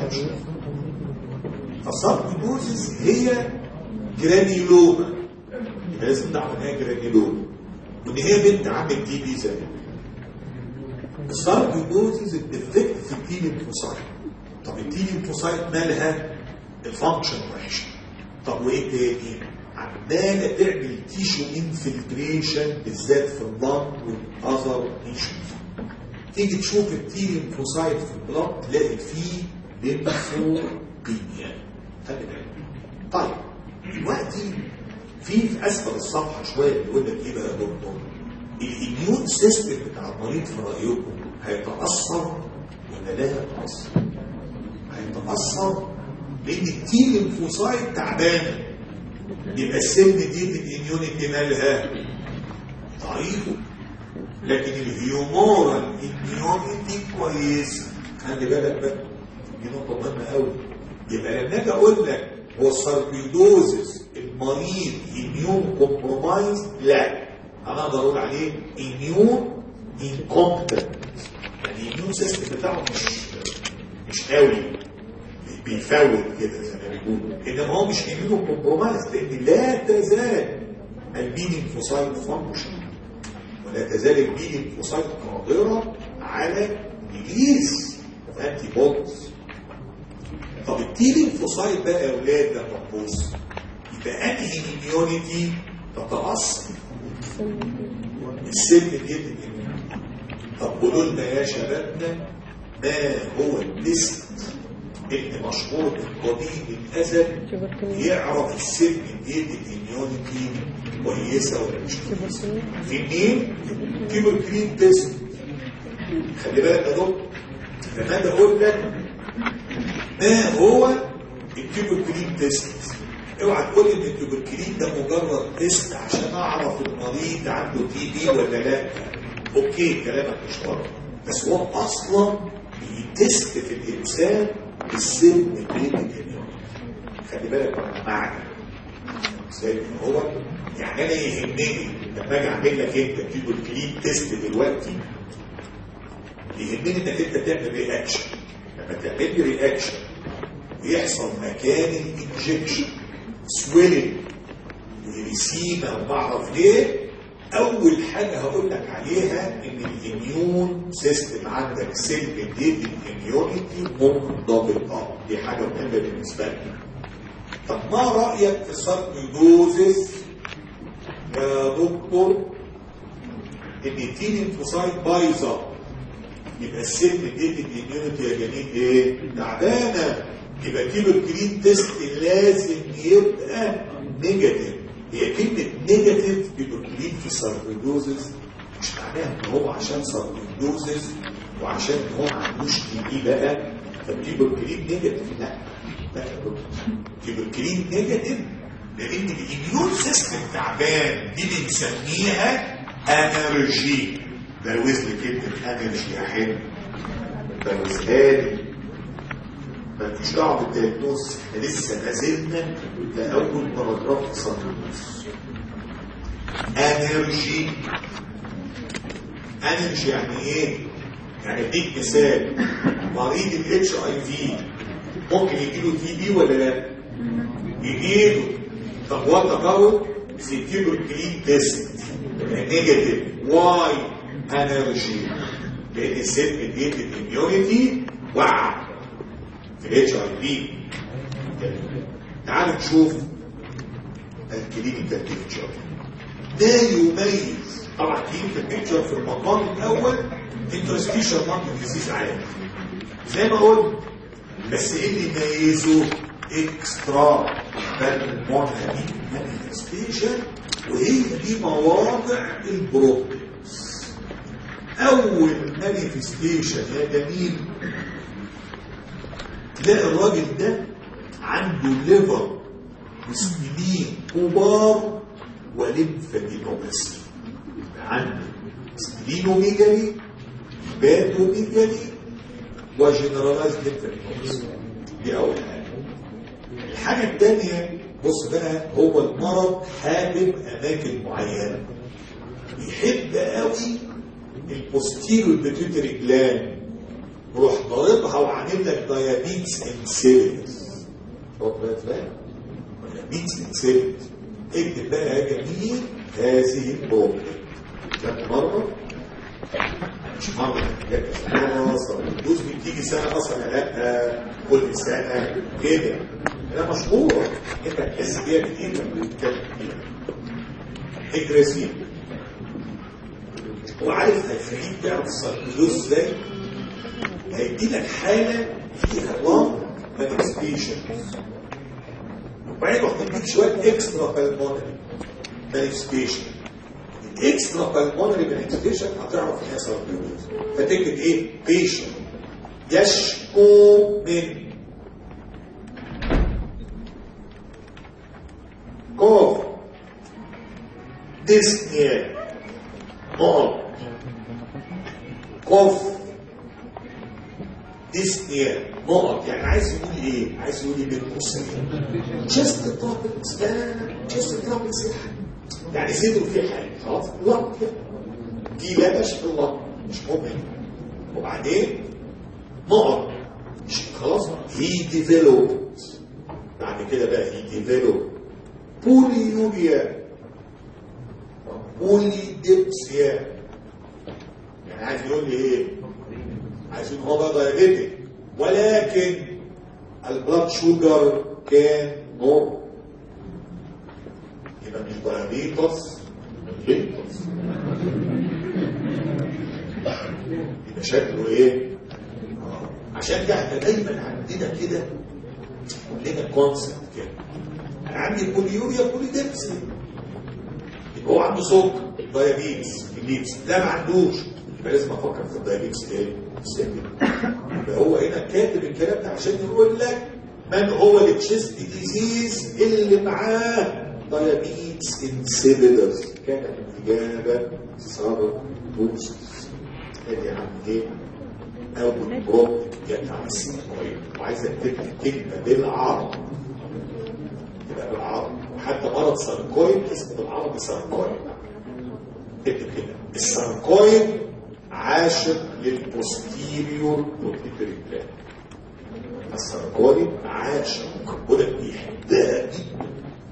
فالساركويدوزيس هي جرانيولوما يبقى لازم تعرف ان هي جرانيولوما وان هي بنت عم التي بي زي الساركويدوزيس الديفكت في التيل انفصال طب التيل انفصال مالها الفانكشن وحشه طب وايه تاني عماله تعمل تيشو انفلتريشن بالذات في الضم والاذر تيشو تيجي تشوف التيل انفوسايت في البلاد تلاقي فيه ليمفوبينيا خلي بالك طيب دلوقتي في في اسفل الصفحه شويه بيقول لك ايه بقى يا دكتور الاميون سيستم بتاع المريض في رايكم هيتاثر ولا لا يتاثر؟ هيتاثر لان التيل انفوسايت تعبانه يبقى السن دي الاميونيتي مالها ضعيفه لكن الهيومورال اميونيتي كويسه خلي بالك بقى دي نقطه مهمه قوي يبقى لما اجي اقول لك هو الساركيدوزس المريض اميون كومبرومايز لا انا اقدر اقول عليه اميون انكومبتنت يعني الاميون سيستم بتاعه مش مش قوي بيفوت كده زي ما بيقولوا انما هو مش اميون كومبرومايز لان لا تزال البين انفوسايت فانكشن ولا تزال البين انفوسايت قادره على ريليز انتي بودز طب التيل انفوسايت بقى يا اولاد لما تبص يبقى انهي اميونيتي تتاثر السن دي طب قولوا لنا يا شبابنا ما هو الليست اللي مشهور بالقديم الازل يعرف السن دي الاميونيتي كويسه ولا مش كويسه في مين؟ كيبر كريم تيست خلي بالك يا دكتور لما اجي اقول لك ما هو التيوبركلين تيست اوعى تقول ان التيوبركلين ده مجرد تيست عشان اعرف المريض عنده تي بي ولا لا اوكي كلامك مش غلط بس هو اصلا بيتست في الانسان السن بين الاميون خلي بالك انا معنى زي ما هو يعني انا يهمني لما اجي اعمل لك انت تيوبركلين تيست دلوقتي يهمني انك انت تعمل رياكشن لما تعمل لي رياكشن ويحصل مكان الانجكشن سويلنج وريسيما وما اعرف ليه اول حاجه هقول لك عليها ان الاميون سيستم عندك سيلف ديت الاميونيتي منضبطه دي حاجه مهمه بالنسبه لنا طب ما رايك في الساركويدوزيس يا دكتور ان التين انفوسايت بايظه يبقى السن ديت الاميونيتي يا جميل ايه تعبانه يبقى كيلو تيست لازم يبقى نيجاتيف هي كلمه نيجاتيف بيبقى في الساركويدوزس مش معناها ان هو عشان ساركويدوزس وعشان هو ما عندوش تي بي بقى فالتيبركلين نيجاتيف لا لا تيبركلين نيجاتيف لان الاميون سيستم تعبان دي بنسميها انرجي بروز لي كلمه انرجي يا حلو بروزها لي مالكيش دعوه بالدياجنوز احنا لسه ما زلنا لاول باراجراف في سطر ونص انرجي انرجي يعني ايه؟ يعني اديك مثال مريض الاتش اي في ممكن يجيله تي بي ولا لا؟ يجيله طب وات اباوت سيتيرو كلين تيست نيجاتيف واي انرجي لان السيل ميديتد اميونيتي وقع في الاتش اي في تعالوا نشوف الكلينيكال بيكتشر ده يميز طبعا كلينيكال بيكتشر في المقام الاول انترستيشن ماركت ديزيز عادي زي ما قلت بس ايه اللي يميزه اكسترا بالمونري مانيفستيشن وهي دي مواضع البروبلمز اول مانيفستيشن يا جميل تلاقي الراجل ده عنده ليفر وسبلين كبار وليمفادينوباسي عنده سبلينوميجالي باتوميجالي وجنرالايز ليمفادينوباسي دي اول حاجه الحاجه الثانيه بص بقى هو المرض حابب اماكن معينه بيحب قوي البوستيريو بيتيوتري جلاند روح ضاربها وعامل لك دايابيتس انسيلس خد بالك بقى دايابيتس انسيلس اكتب بقى يا جميل هذه البروبلم ده مره مش مرة جت خلاص الدوز بتيجي سنة أصلا لا كل سنة كده ده مشهور انت تحس بيها كتير لما بتتكلم فيها اجريسيف وعارف هيخليك تعرف السيركلوز ازاي هيدي لك حالة فيها لونج مانيفستيشن وبعدين يروح تديك شوية اكسترا بالمونري مانيفستيشن الاكسترا بالمونري مانيفستيشن هتعرف انها سيركلوز فتكتب ايه بيشن يشكو من كوف ديسنيا نقط كوف ديسنيا نقط يعني عايز يقول ايه عايز يقول ايه بالقصه جست توبكس ده جست توبكس يعني صدره فيه حاجه خلاص لا دي لا مش الله مش ممكن وبعدين نقط مش خلاص هي ديفلوبد بعد كده بقى هي ديفلوبد بوليوريا بوليديبسيا يعني عايز يقول لي ايه عايز يقول هو بقى دايابيتك ولكن البلاد شوجر كان نور يبقى مش دايابيتس دايابيتس يبقى شكله ايه عشان كده احنا دايما عندنا كده لنا كونسبت كده انا عندي بوليوريا بوليديبسي يبقى هو عنده سكر دايابيتس الليبس ده ما عندوش يبقى لازم افكر في الدايابيتس ايه سيكل يبقى هو هنا كاتب الكلام ده عشان يقول لك من هو التشيست ديزيز اللي معاه دايابيتس انسيبيدرز كانت الاجابه صار بوست ادي عم ايه اول بروب جت على السيكوين وعايزك تكتب كلمه بالعربي تبقى بالعربي وحتى مرض ساركويد اسمه بالعربي ساركويد اكتب كده الساركويد عاشق للبوستيريور بروتيتري بلان الساركويد عاشق وده بيحبها جدا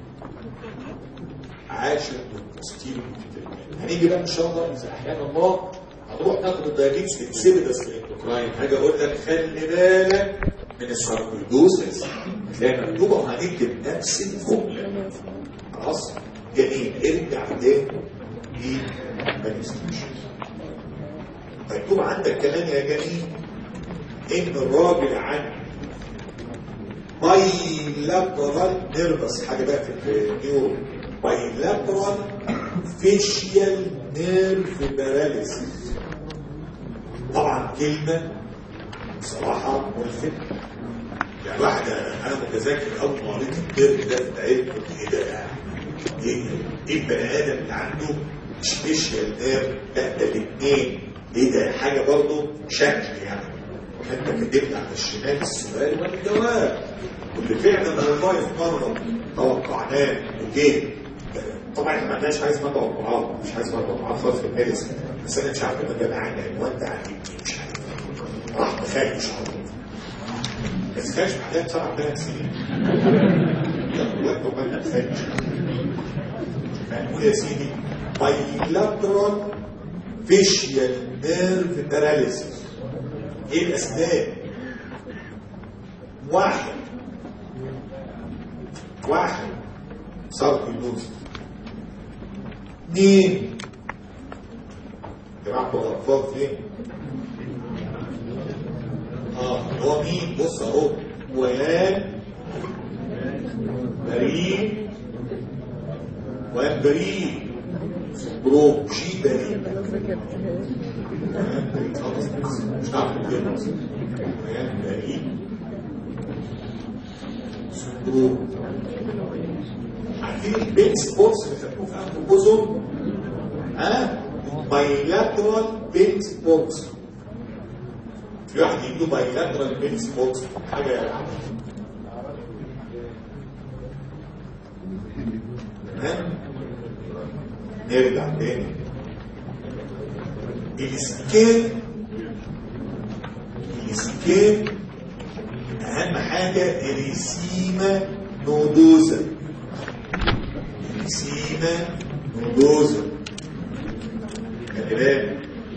عاشق للبوستيريور بروتيتري بلان هنيجي بقى ان شاء الله اذا احيانا الله هنروح ناخد الدايابيتس انسيبيدس للاندوكراين حاجه اقول لك خلي بالك من الساركويدوسس هتلاقي مكتوبه وهنكتب نفس الجمله خلاص جميل ارجع تاني للمانيستيشن مكتوب عندك كمان يا جميل ان الراجل عنده بايلاترال نيرفس حاجه بقى في النيورو بايلاترال فيشيال نيرف باراليسيس طبعا كلمه بصراحه ملفتة يعني واحد انا متذكر اول ما قريت الترم ده في تعبت قلت ايه ده يعني ايه ايه البني ادم اللي عنده سبيشال نير لا ده الاثنين ايه ده حاجه برضه شكل يعني انت كتبت على الشمال السؤال والجواب واللي فعلا والله في مره توقعناه وجه طبعا احنا ما عندناش حاجه اسمها توقعات مش حاجه اسمها توقعات خالص في الميديسن بس انا مش عارف المجال عندي عنوان ده عندي مش عارف راح مخالف مش عارف بس كانش بعدها بسبع ثلاث سنين وقت وقت ما تخالفش هنقول يا سيدي بايلاترال فيشيال نيرف باراليسيس ايه الاسباب واحد واحد صرف النوز اثنين جماعة الأطفال فين؟ اه هو مين؟ بص اهو ويان بريء ويان بريء برو شي بريء مش عارف كده ويان بريء برو عارفين البيت سبورتس اللي خدوه في اخر الجزر ها بايلاترال بيت سبورتس في واحد عنده بايلاترال بيت سبورتس حاجه تمام نرجع تاني السكين السكين اهم حاجه الريسيما نودوزا سيما نودوزا خلي بالك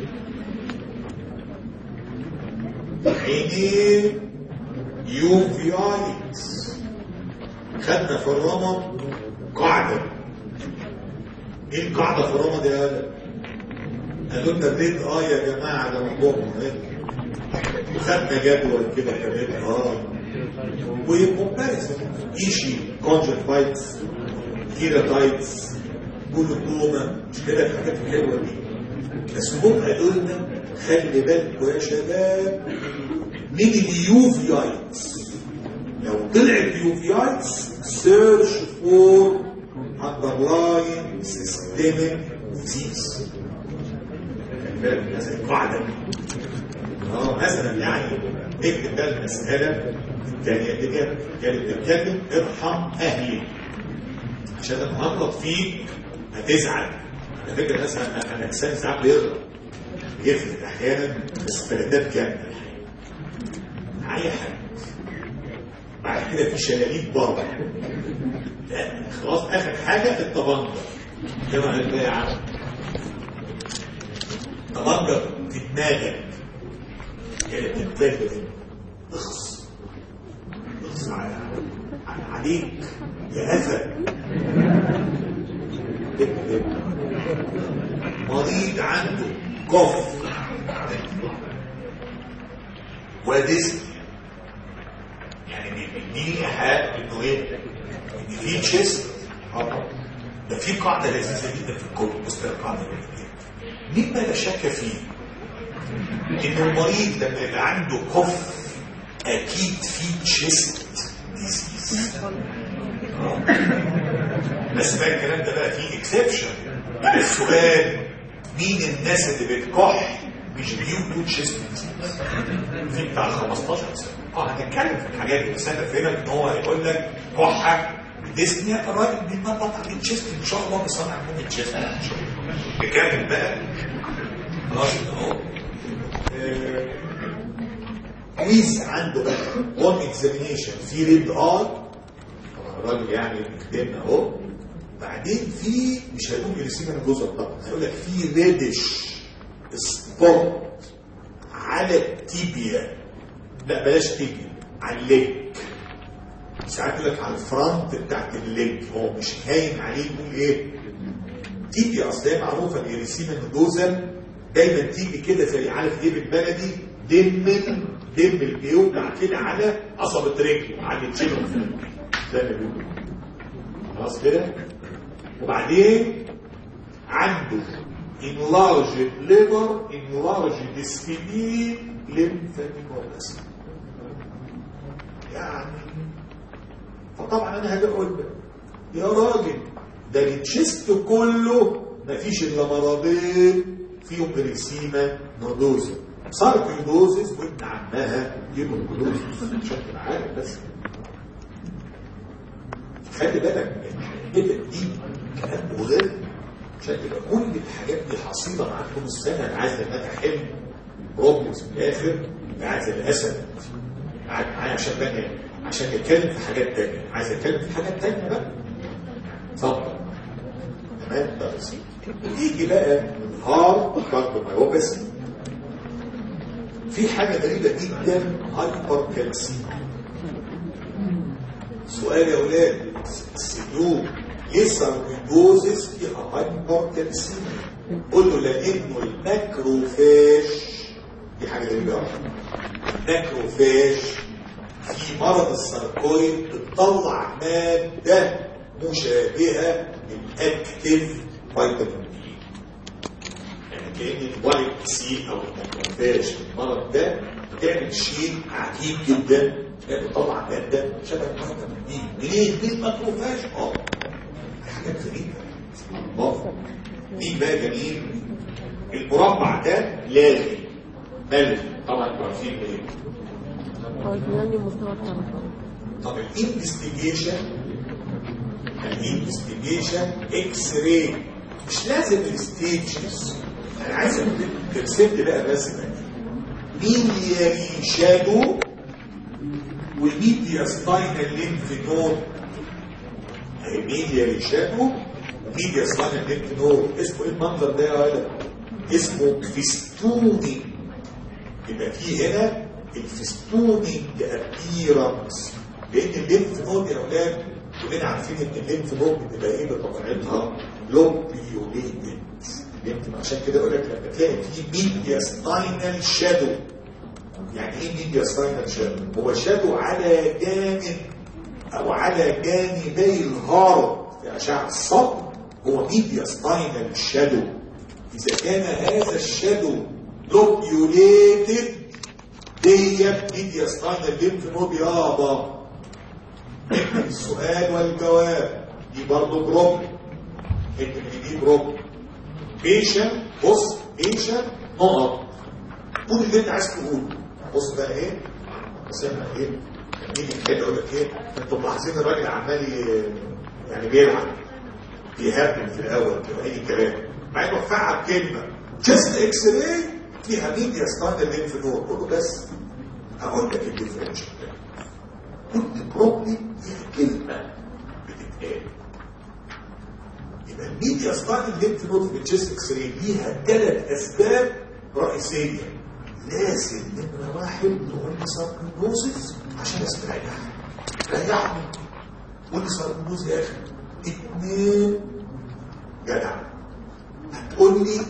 عينيه يوفيايتس خدنا في الرمض قاعدة ايه القاعدة في الرمض يا هلا قالوا لنا الريد اه يا جماعة ده موضوع مهم وخدنا جدول كده كمان اه وكومباريسون ايشي كونجكتايتس كيراتايتس جلوكوما مش كده الحاجات الحلوه دي بس هم قالوا لنا خلي بالكوا يا شباب من اليوفيايتس لو طلعت يوفيايتس سيرش فور اندرلاين سيستميك ديزيز مثلا قاعده اه مثلا يعني اكتب بقى المساله الثانيه دي كانت بتتكلم ارحم اهلي عشان لما هغلط فيك هتزعل على فكره مثلا انا انسان ساعات بيغلط بيفلت احيانا بس فلتات كامله معايا حد بعد كده في شلاليت بره لا خلاص اخر حاجه الطبنجه كما قال يا عم طبنجه في دماغك كده بتتبهدل اخص اخص عليك يا أسد مريض عنده كف وديسك يعني بيديني ايحاء انه ايه؟ ان في تشيست ده في قاعده لذيذه جدا في الكتب بص القاعده دي مين ما لا شك فيه ان المريض لما يبقى عنده كف اكيد في تشيست ديزيز بس بقى الكلام ده بقى فيه اكسبشن السؤال مين الناس اللي بتكح مش بيوتو تشيست في بتاع 15 سنه اه هنتكلم في الحاجات دي بس انا فاهمك ان هو يقول لك كحه ديسنيا الراجل بينطط على التشيست ان شاء الله بيصنع منه التشيست نكمل بقى خلاص اهو كويز عنده بقى وان اكزامينيشن في ريد ار طبعا الراجل يعني بيكتبنا اهو بعدين في مش هيقول جليسيميا الجزر طبعا هيقول لك في ريدش سبوت على التيبيا لا بلاش تيبيا على الليج ساعات يقول لك على الفرونت بتاعت الليج هو مش هاين عليه يقول ايه تيبيا اصل هي معروفه الجليسيميا الجزر دايما تيجي كده زي عارف ايه بالبلدي دم دم بيوجع كده على قصبة رجله على الجينوم زي ما بيقولوا خلاص كده وبعدين عنده enlarged liver enlarged spleen lymphadenopathy يعني فطبعا انا هاجي اقول لك يا راجل ده التشيست كله مفيش الا مرضين فيهم بريسيما نودوزا ساركيدوزيس وابن عمها هيموكلوزيس بشكل عام بس خلي بالك من الحته دي كلام مهم عشان تبقى كل الحاجات دي حصيله معاك طول السنه انا عايز ان انا احل بروبلمز في الاخر قاعد زي الاسد قاعد معايا عشان بقى عشان نتكلم في حاجات تانية عايز اتكلم في حاجات تانية بقى اتفضل تمام ده بس يجي بقى هار كاربومايوباثي في حاجة غريبة جدا هايبر كالسيوم سؤال يا ولاد السلوك لسه الجوزس فيها هايبر كالسيوم قول له لانه الماكروفاج دي حاجة غريبة قوي الماكروفاج في مرض الساركويد بتطلع مادة مشابهة للأكتيف فيتامين دي يعني كأن الوايت سي أو الماكروفاج في المرض ده بتعمل شيء عجيب جدا هي بتطلع مادة شبه الفيتامين دي منين؟ من الماكروفاج اه حاجات غريبة الله مين بقى جميل المربع ده لازم ملغي طبعا انتوا عارفين ايه هو ينمي مستوى الطرف طب الانفستيجيشن الانفستيجيشن اكس راي مش لازم الستيجز انا عايز ترسم لي بقى بس بقى مين يلي شادو وميديا سباينال لينف نود ميديا شادو وميديا سباينال لينف نود اسمه ايه المنظر ده يا ولد اسمه فيستوني يبقى في هنا الفستونينج ابيرنس لان الليمف نود يا اولاد كلنا عارفين ان الليمف نود بتبقى ايه بطبيعتها لوبيوليتد الليمف عشان كده اقول لك لما تلاقي في ميديا سباينال شادو يعني ايه ميديا سباينال شادو؟ هو شادو على جانب او على جانبي الهارد في اشعه الصدر هو ميديا سباينال شادو اذا كان هذا الشادو لوبيوليتد ديت ميديا سباينال ليمف نود يابا اكتب السؤال والجواب دي برضه جروب اكتب دي جروب بيشن بص بيشن نقط قول اللي انت عايز تقوله بص بقى ايه بس احنا ايه نيجي كده يقول لك ايه انتوا ملاحظين الراجل عمال ي- يعني بيلعب بيهبل في الاول كده اي كلام مع انه فعل كلمه جست اكس راي فيها ميديا ستاندرد لينف نود قول له بس هقول لك الديفرنشال كنت بروبلي فيها كلمه بتتقال يبقى الميديا ستاندرد لينف نود في الجست اكس راي ليها ثلاث اسباب رئيسيه لازم نمره واحد نقول لي ساركويدوزيس عشان استريح ريحني قول لي ساركويدوز يا اخي اثنين جدع هتقول لي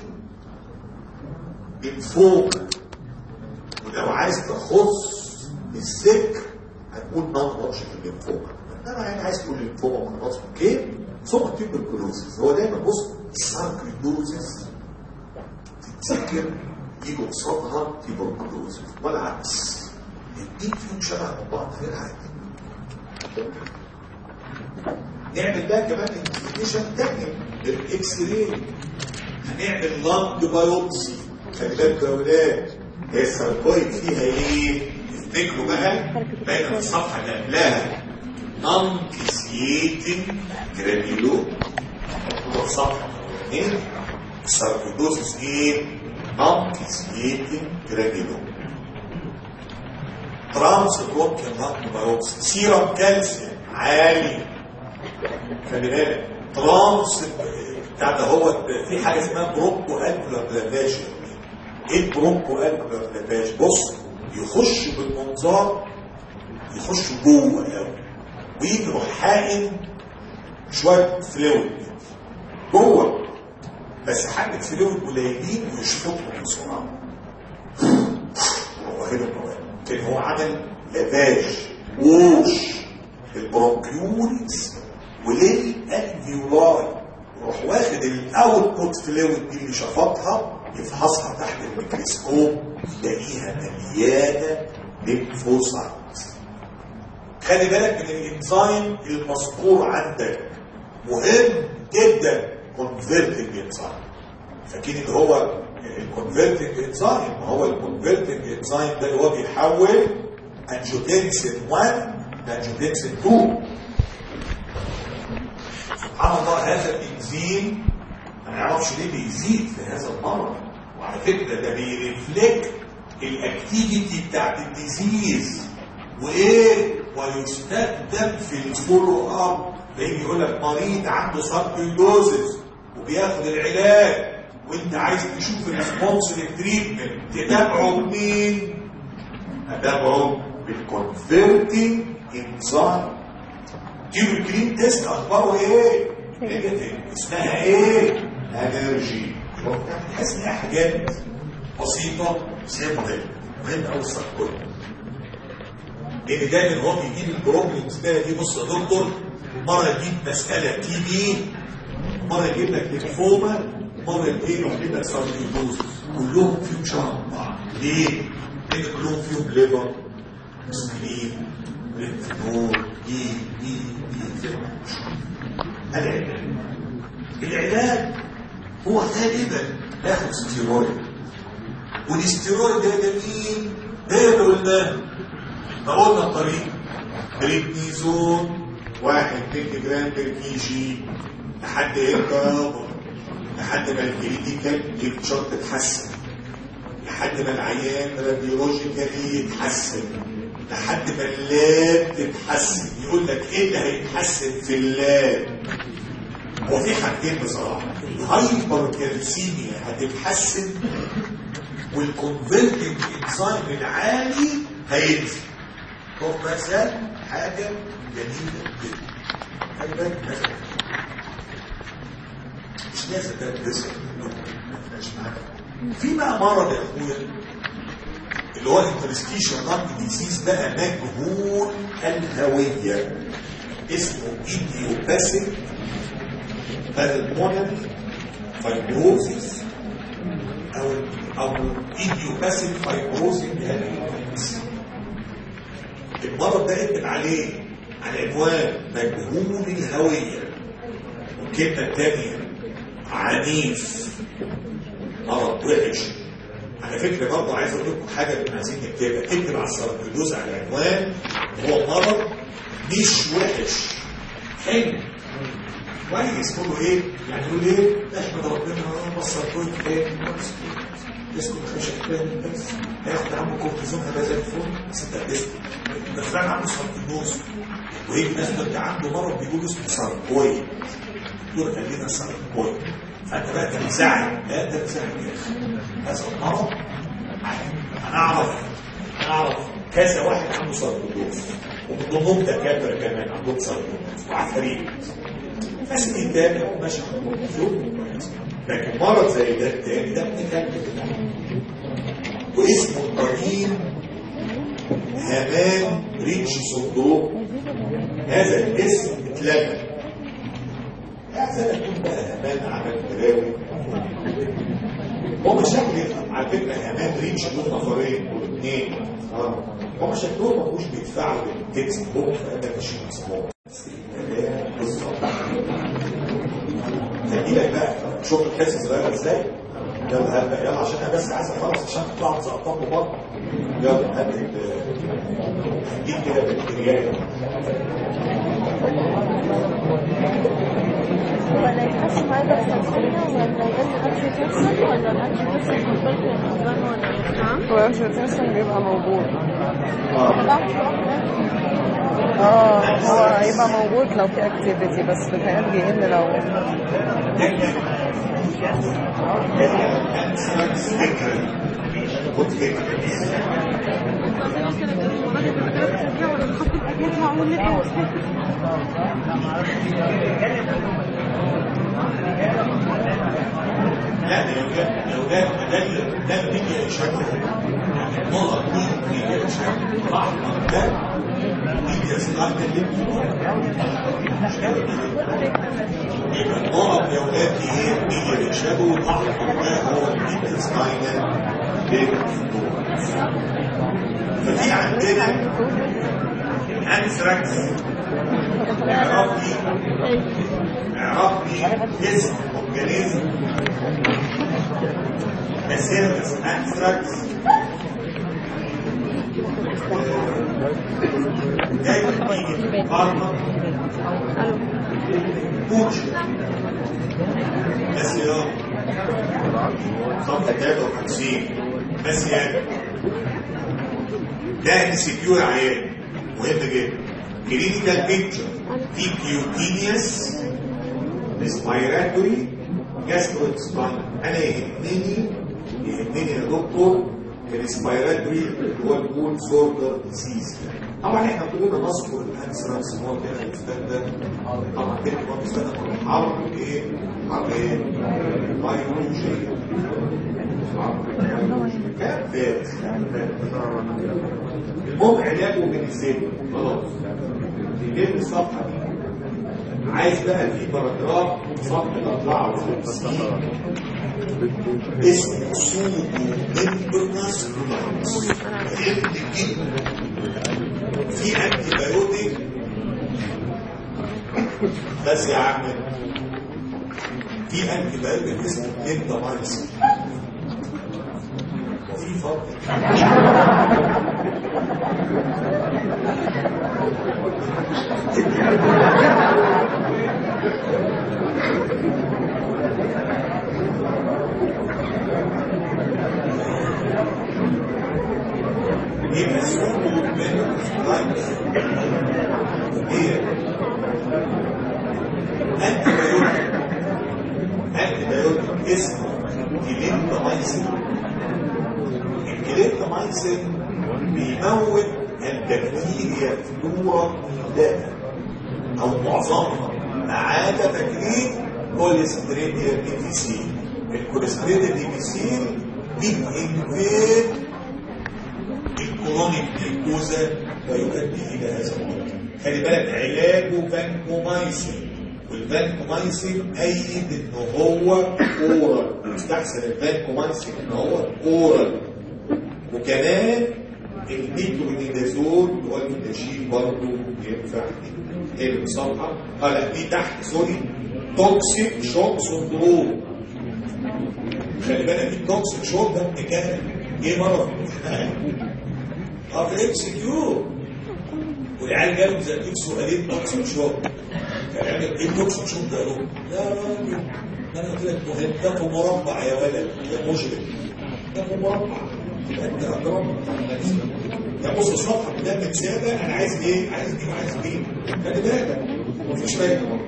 من فوق ولو عايز تخص الذكر هتقول ما نقدرش في الليمفوما انما يعني عايز تقول الليمفوما خلاص اوكي ثم تيوبركلوزيس هو دايما بص الساركويدوزيس تتذكر يجي قصادها تيوبركلوزيس والعكس الاثنين فيهم شبه من بعض غير عادي نعمل بقى كمان انفستيجيشن تاني للاكس راي هنعمل لانج بايوبسي خلي بالكوا يا ولاد هي الساركويد فيها ايه؟ افتكروا بقى باينه في الصفحه اللي قبلها نون كيسيتنج جرانيولو هو الصفحه ايه؟ الساركويدوسيس ايه؟ نون كيسيتنج جرانيولو ترانس برونكيال لانج بايوبسي سيرم كالسيوم عالي خلي بالك ترانس بتاع ده هو في حاجه اسمها برونكو الكولار لافاج ايه البرونكو الكولار لافاج بص يخش بالمنظار يخش جوه قوي ويجي يروح حاقن شويه فلويد جوه بس حبه فلويد قليلين ويشفطهم بسرعه هو هنا المواد كان هو عمل لافاج ووش البرونكيولز وللالفيولاي يروح واخد الاوتبوت فلويد دي اللي شفطها يفحصها تحت الميكروسكوب يلاقيها مليانه ليمفوسايت خلي بالك من الانزيم المذكور عندك مهم جدا كونفرتنج انزيم فاكرين اللي هو الكونفرتنج انزيم ما هو الكونفرتنج انزيم ده اللي هو بيحول انجيوتنسين 1 لانجيوتنسين 2 سبحان الله هذا الانزيم ما نعرفش ليه بيزيد في هذا المرض وعلى فكره ده بيرفلكت الاكتيفيتي بتاعت الديزيز وايه ويستخدم في الفولو اب بيجي يقول لك مريض عنده ساركويدوزس وبياخد العلاج وانت عايز تشوف الريسبونس للتريتمنت تتابعه بمين؟ هتابعه بالكونفرتنج انزايم تيجي كلين تيست اخباره ايه؟ نيجاتيف اسمها ايه؟ الرجي تحس ان هي حاجات بسيطه سيمبل مهم قوي الساركويد لان دايما هو بيجيب البروبلمز ده دي بص يا دكتور مره يجيب مساله تي بي مره يجيب لك ليمفوما مره يجيب لك ساركويدوز كلهم فيهم شبه بعض ليه؟ لان كلهم فيهم ليفر سكرين ريتنول دي دي دي العلاج العلاج هو غالبا ياخد ستيرويد والاستيرويد ده جميل ده اللي قلناه ما قلنا الطريق بريدنيزون واحد 2 جرام بر كي جي لحد امتى لحد ما الكريتيكال بيكتشر تتحسن لحد ما العيان راديولوجيكالي يتحسن لحد ما اللاب تتحسن يقول لك ايه اللي هيتحسن في اللاب هو في حاجتين بصراحه الهايبر كالسيميا هتتحسن والكونفرتنج انزيم العالي هينزل هو مثلا حاجه جميله جدا خلي بالك مثلا مش لازم تدرسها مش معاك في بقى مرض يا اخويا اللي هو الانترستيشن لانج ديزيز بقى مجهول الهويه اسمه ايديوباثيك بالمونري فايبروزيس او او ايديوباثيك فايبروزيس المرض ده اكتب عليه على عنوان مجهول الهويه والكلمه الثانيه عنيف مرض وحش على فكره برضه عايز اقول لكم حاجه اللي عايزين نكتبها اكتب على السرطانوز على العنوان هو مرض مش وحش حلو كويس كله ايه يعني يقول ايه احمد ربنا بصر كل ايه اسمه مش هتبان بس هياخد عنه كورتيزون هيبقى زي الفل بس انت هتسكت ده فعلا عنده سرطانوز ويجي ناس ده عنده مرض بيقول اسمه ساركويد دول خلينا ساركويد فانت بقى تنزعج لا تنزعج يا اخي هذا المرض انا اعرف انا اعرف كذا واحد عنده سرطانوز ومن ضمنهم دكاتره كمان عندهم سرطانوز وعفاريت بس بيتابع وماشي على الكورتيزون لكن مرض زي ده التاني ده بنتكلم واسمه القديم هامان ريتش سندروم هذا الاسم اتلغى هذا يكون بقى هامان عمل بلاوي هو شكل على فكره هامان ريتش دول نفرين دول اثنين اه هم شكلهم ما كانوش بيدفعوا للتكست بوك فانا ماشي مسموع بالظبط هديلك بقى شوف الحس صغيره ازاي يلا هات يلا عشان انا بس عايز اخلص عشان تطلعوا تسقطوا برضه يلا هات هتجيب كده بالكريات ولا يتحسن هذا التنسيق ولا يقل أكل تنسل ولا الأكل تنسل مقبل في الأمران ولا نعم؟ هو الانجيوتنسين بيبقى موجود اه اه هو هيبقى موجود لو في اكتيفيتي بس بيتهيألي ان لو فكره خد فكره لا ده لو جاب لو جاب ده ده ميديا شكل يعني نقط ميديا شكل احمر ده ميديا ستارت اللي يبقى النقط يا ولاد دي هي ميديا شادو الاحمر ده هو الميديا سباينال ففي عندنا انثراكس اعرفني اعرفني اسم اورجانيزم باسيلس انثراكس دايما بيجي فارما كوتش بس يا صفحة 53 بس يعني ده ام سي كيو يا عيال مهم جدا كلينيكال بيكتشر في كيوتينيوس ريسبيراتوري جاستروكسبان انا يهمني يهمني يا دكتور الريسبيراتوري اللي هو البول سوردر ديزيز طبعا احنا كلنا نذكر الانسرانس ان هو كان الاستاذ ده طبعا كده هو الاستاذ حرب ايه؟ حرب ايه؟ بيولوجيه حرب بيولوجيه كان فارس المهم علاجه بالنسبه خلاص تجيب الصفحه دي عايز بقى في باراجراف صفحه 54 اسمه سودو ممبرنس في انتي بايوتيك بس يا عم في انتي بايوتيك اسمه مينتامايسين وفي فرق يبقى سودو ممبرنس هي انتي بايوتيك انتي بايوتيك اسمه كلينتامايسين الكلينتامايسين بيموت البكتيريا فلورا كلها او معظمها ما عدا تكليف كوليستريديا ديفيسيل الكوليستريديا ديفيسيل بتنفيد الكرونيك جلوكوزا ويؤدي الى هذا المرض خلي بالك علاجه فانكومايسين والفانكومايسين ايد ان هو اورال يستحسن الفانكومايسين ان هو اورال وكمان الميترونيدازول اللي هو الميتاشيل برضه ينفع تاني الصفحه اه لا دي تحت سوري توكسيك شوك سندروم خلي بالك التوكسيك شوك ده كان جه مره في الامتحان اه في اكس كيو والعيال جالهم زي سؤالين توكسيك شوك كان ايه التوكسيك شوك ده يا يا راجل انا قلت لك مهم ده في مربع يا ولد يا مجرم ده في مربع انت اضرب ده بص الصفحه ده متسابه انا عايز ايه عايز دي وعايز دي خلي بالك مفيش فايده برضه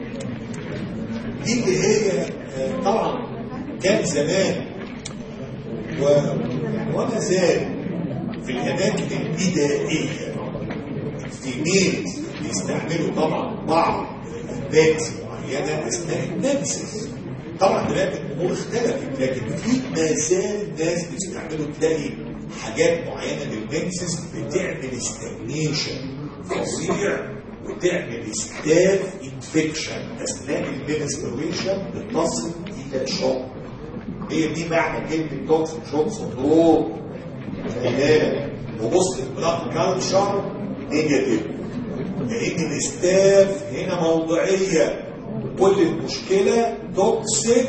دي اللي هي آه، طبعا كان زمان و يعني وما زال في الاماكن البدائيه في بيت بيستعملوا طبعا بعض البات معينه اثناء النمسس طبعا دلوقتي الامور اختلفت لكن في ما زال ناس بيستعملوا تلاقي حاجات معينه للمنسس بتعمل ستاجنيشن فظيع وتعمل ستاف انفكشن اثناء المنسترويشن بتصل الى شوك هي دي معنى كلمه توكسيك شوك سندروم خلي وبص البلاك كالتشر نيجاتيف لان الاستاف هنا موضعيه كل المشكله توكسيك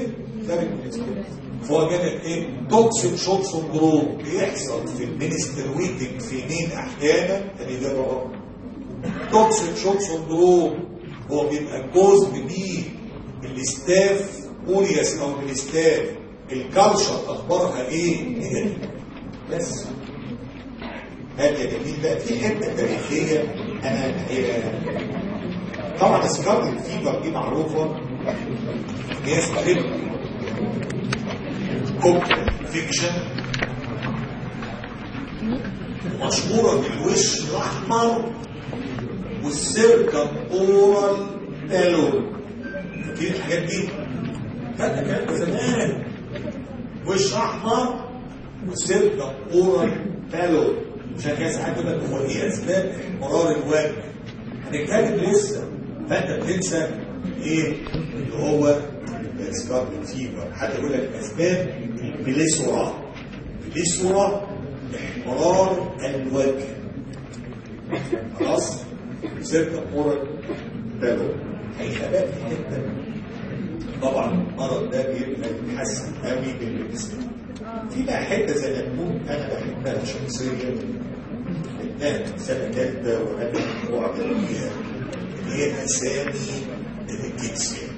فهو جاب ايه توكسيك شوك سندروم بيحصل في المينسترويتك فينين احيانا يعني ده بقى توكسيك شوك سندروم هو بيبقى جزء بيه الاستاف اورياس او الاستاف الكالشر اخبارها ايه نيجاتيف بس هذا جميل بقى في حته تاريخيه انا هي طبعا سكارت الفيبر دي معروفه ان هي ستاريب كوك فيكشن مشهوره بالوش الاحمر والسيركم اورال بالون فاكرين الحاجات دي؟ فاكر كانت زمان وش احمر والسيركم اورال بالون عشان كده ساعات يقول لك هو ايه اسباب احمرار الوجه هنتكلم لسه فانت بتنسى ايه اللي هو السكارلت فيفر حتى يقول لك اسباب البليسورا البليسورا احمرار الوجه خلاص سيركا مورال بالو هيبقى بقى في حته طبعا المرض ده بيبقى بيتحسن قوي بالجسم في بقى حته زي ما تكون انا بحبها شخصيا لانها من سنه ثالثه وانا معجب بيها اللي هي اسامي الكيتسيا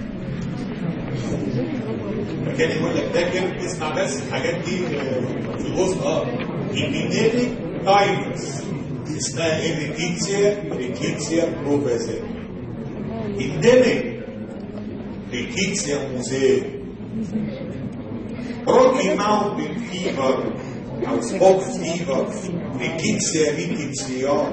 فكان يقول لك فاكر اسمع بس الحاجات دي في الوسط اه البينيريك تايمز اسمها الريكيتسيا ريكيتسيا بروفازيل انديميك ريكيتسيا موزيل روكي ماونتن فيفر او سبوك فيفر ريكيتسيا ريكيتسيا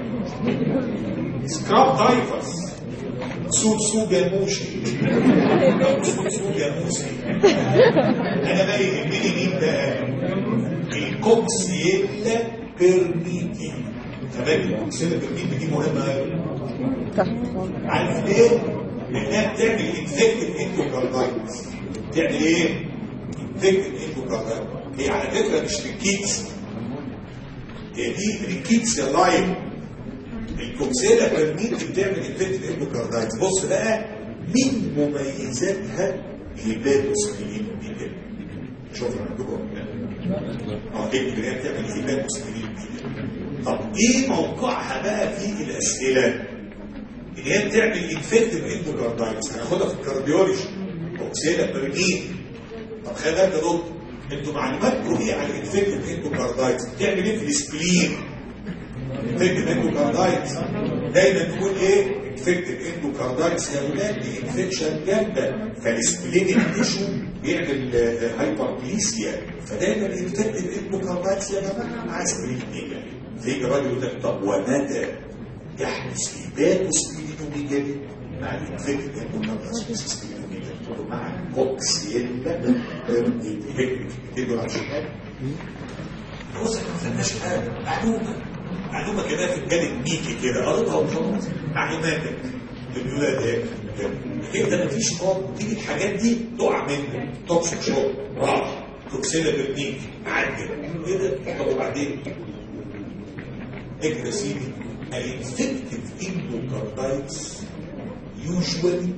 سكراب تايفس سوسو جاموشي سوسو جاموسي انا بقى يهمني مين بقى الكوكسيلا بيرميتي تمام الكوكسيلا بيرميتي دي مهمه قوي عارف ليه؟ لانها بتعمل انفكتيف اندوكاردايتس بتعمل ايه؟ انفكتيف اندوكاردايتس هي على فكره مش ريكيتس هي دي ريكيتس لاين الكوكسيلا بيرميتي بتعمل انفكتيف اندوكاردايتس بص بقى من مميزاتها هيباتوسكلين دي كده شوف عندكم اه دي اللي هي بتعمل هيباتوسكلين دي طب ايه موقعها بقى في الاسئله اللي هي بتعمل انفكتيف اندوكاردايتس هناخدها في الكارديولوجي اوكسيلا برميل طب خلي بالك يا دكتور انتوا معلوماتكم ايه عن الانفكتيف اندوكاردايتس بتعمل ايه في السبلين انفكتيف اندوكاردايتس دايما تقول ايه انفكتيف اندوكاردايتس يا ولاد دي انفكشن جامده فالسبلينيك تيشو بيعمل هايبربليسيا فدايما انفكتيف اندوكاردايتس يا جماعه مع سبلينيك في راجل يقول لك طب ومتى يحدث إبادة سبيلينوميجالي مع الانفكت المنطقة مع كوكسيلا الهيك تدور على الشمال بص احنا ما خدناش حاجه معلومه معلومه كده في الجانب ميكي كده قريتها وخلاص معلوماتك الولاد هيك كده مفيش خالص تيجي الحاجات دي تقع منك توكسيك شوك راح كوكسيلا برميك عدي كده طب وبعدين اكتب يا سيدي الانفكتيف اندوكاردايتس usually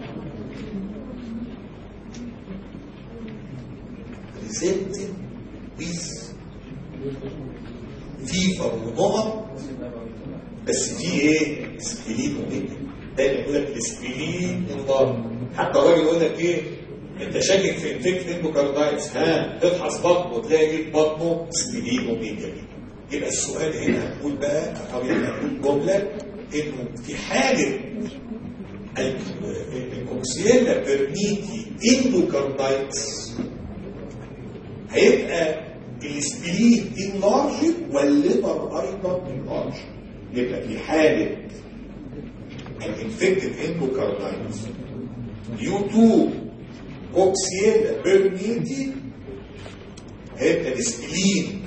presented with fever ونقط بس في ايه؟ سبلين وكده دايما يقول لك السبلين انضم حتى الراجل يقول لك ايه؟ انت شاكك في انفكت اندوكاردايتس ها تفحص بطنه تلاقي جيب بطنه سبلين وميجا يبقى السؤال هنا هنقول بقى او يعني هنقول جمله انه في حاله الكوكسيلا بيرميتي اندوكاردايتس هيبقى السبلين انلارج والليفر ايضا انلارج يبقى في حاله الانفكتد اندوكاردايتس ديو تو كوكسيلا بيرميتي هيبقى السبلين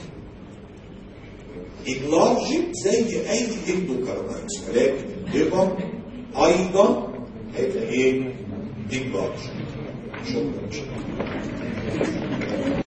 انلارجت زي اي اندوكاردايتس ولكن الليفر ايضا هيبقى ايه؟ انلارج شكرا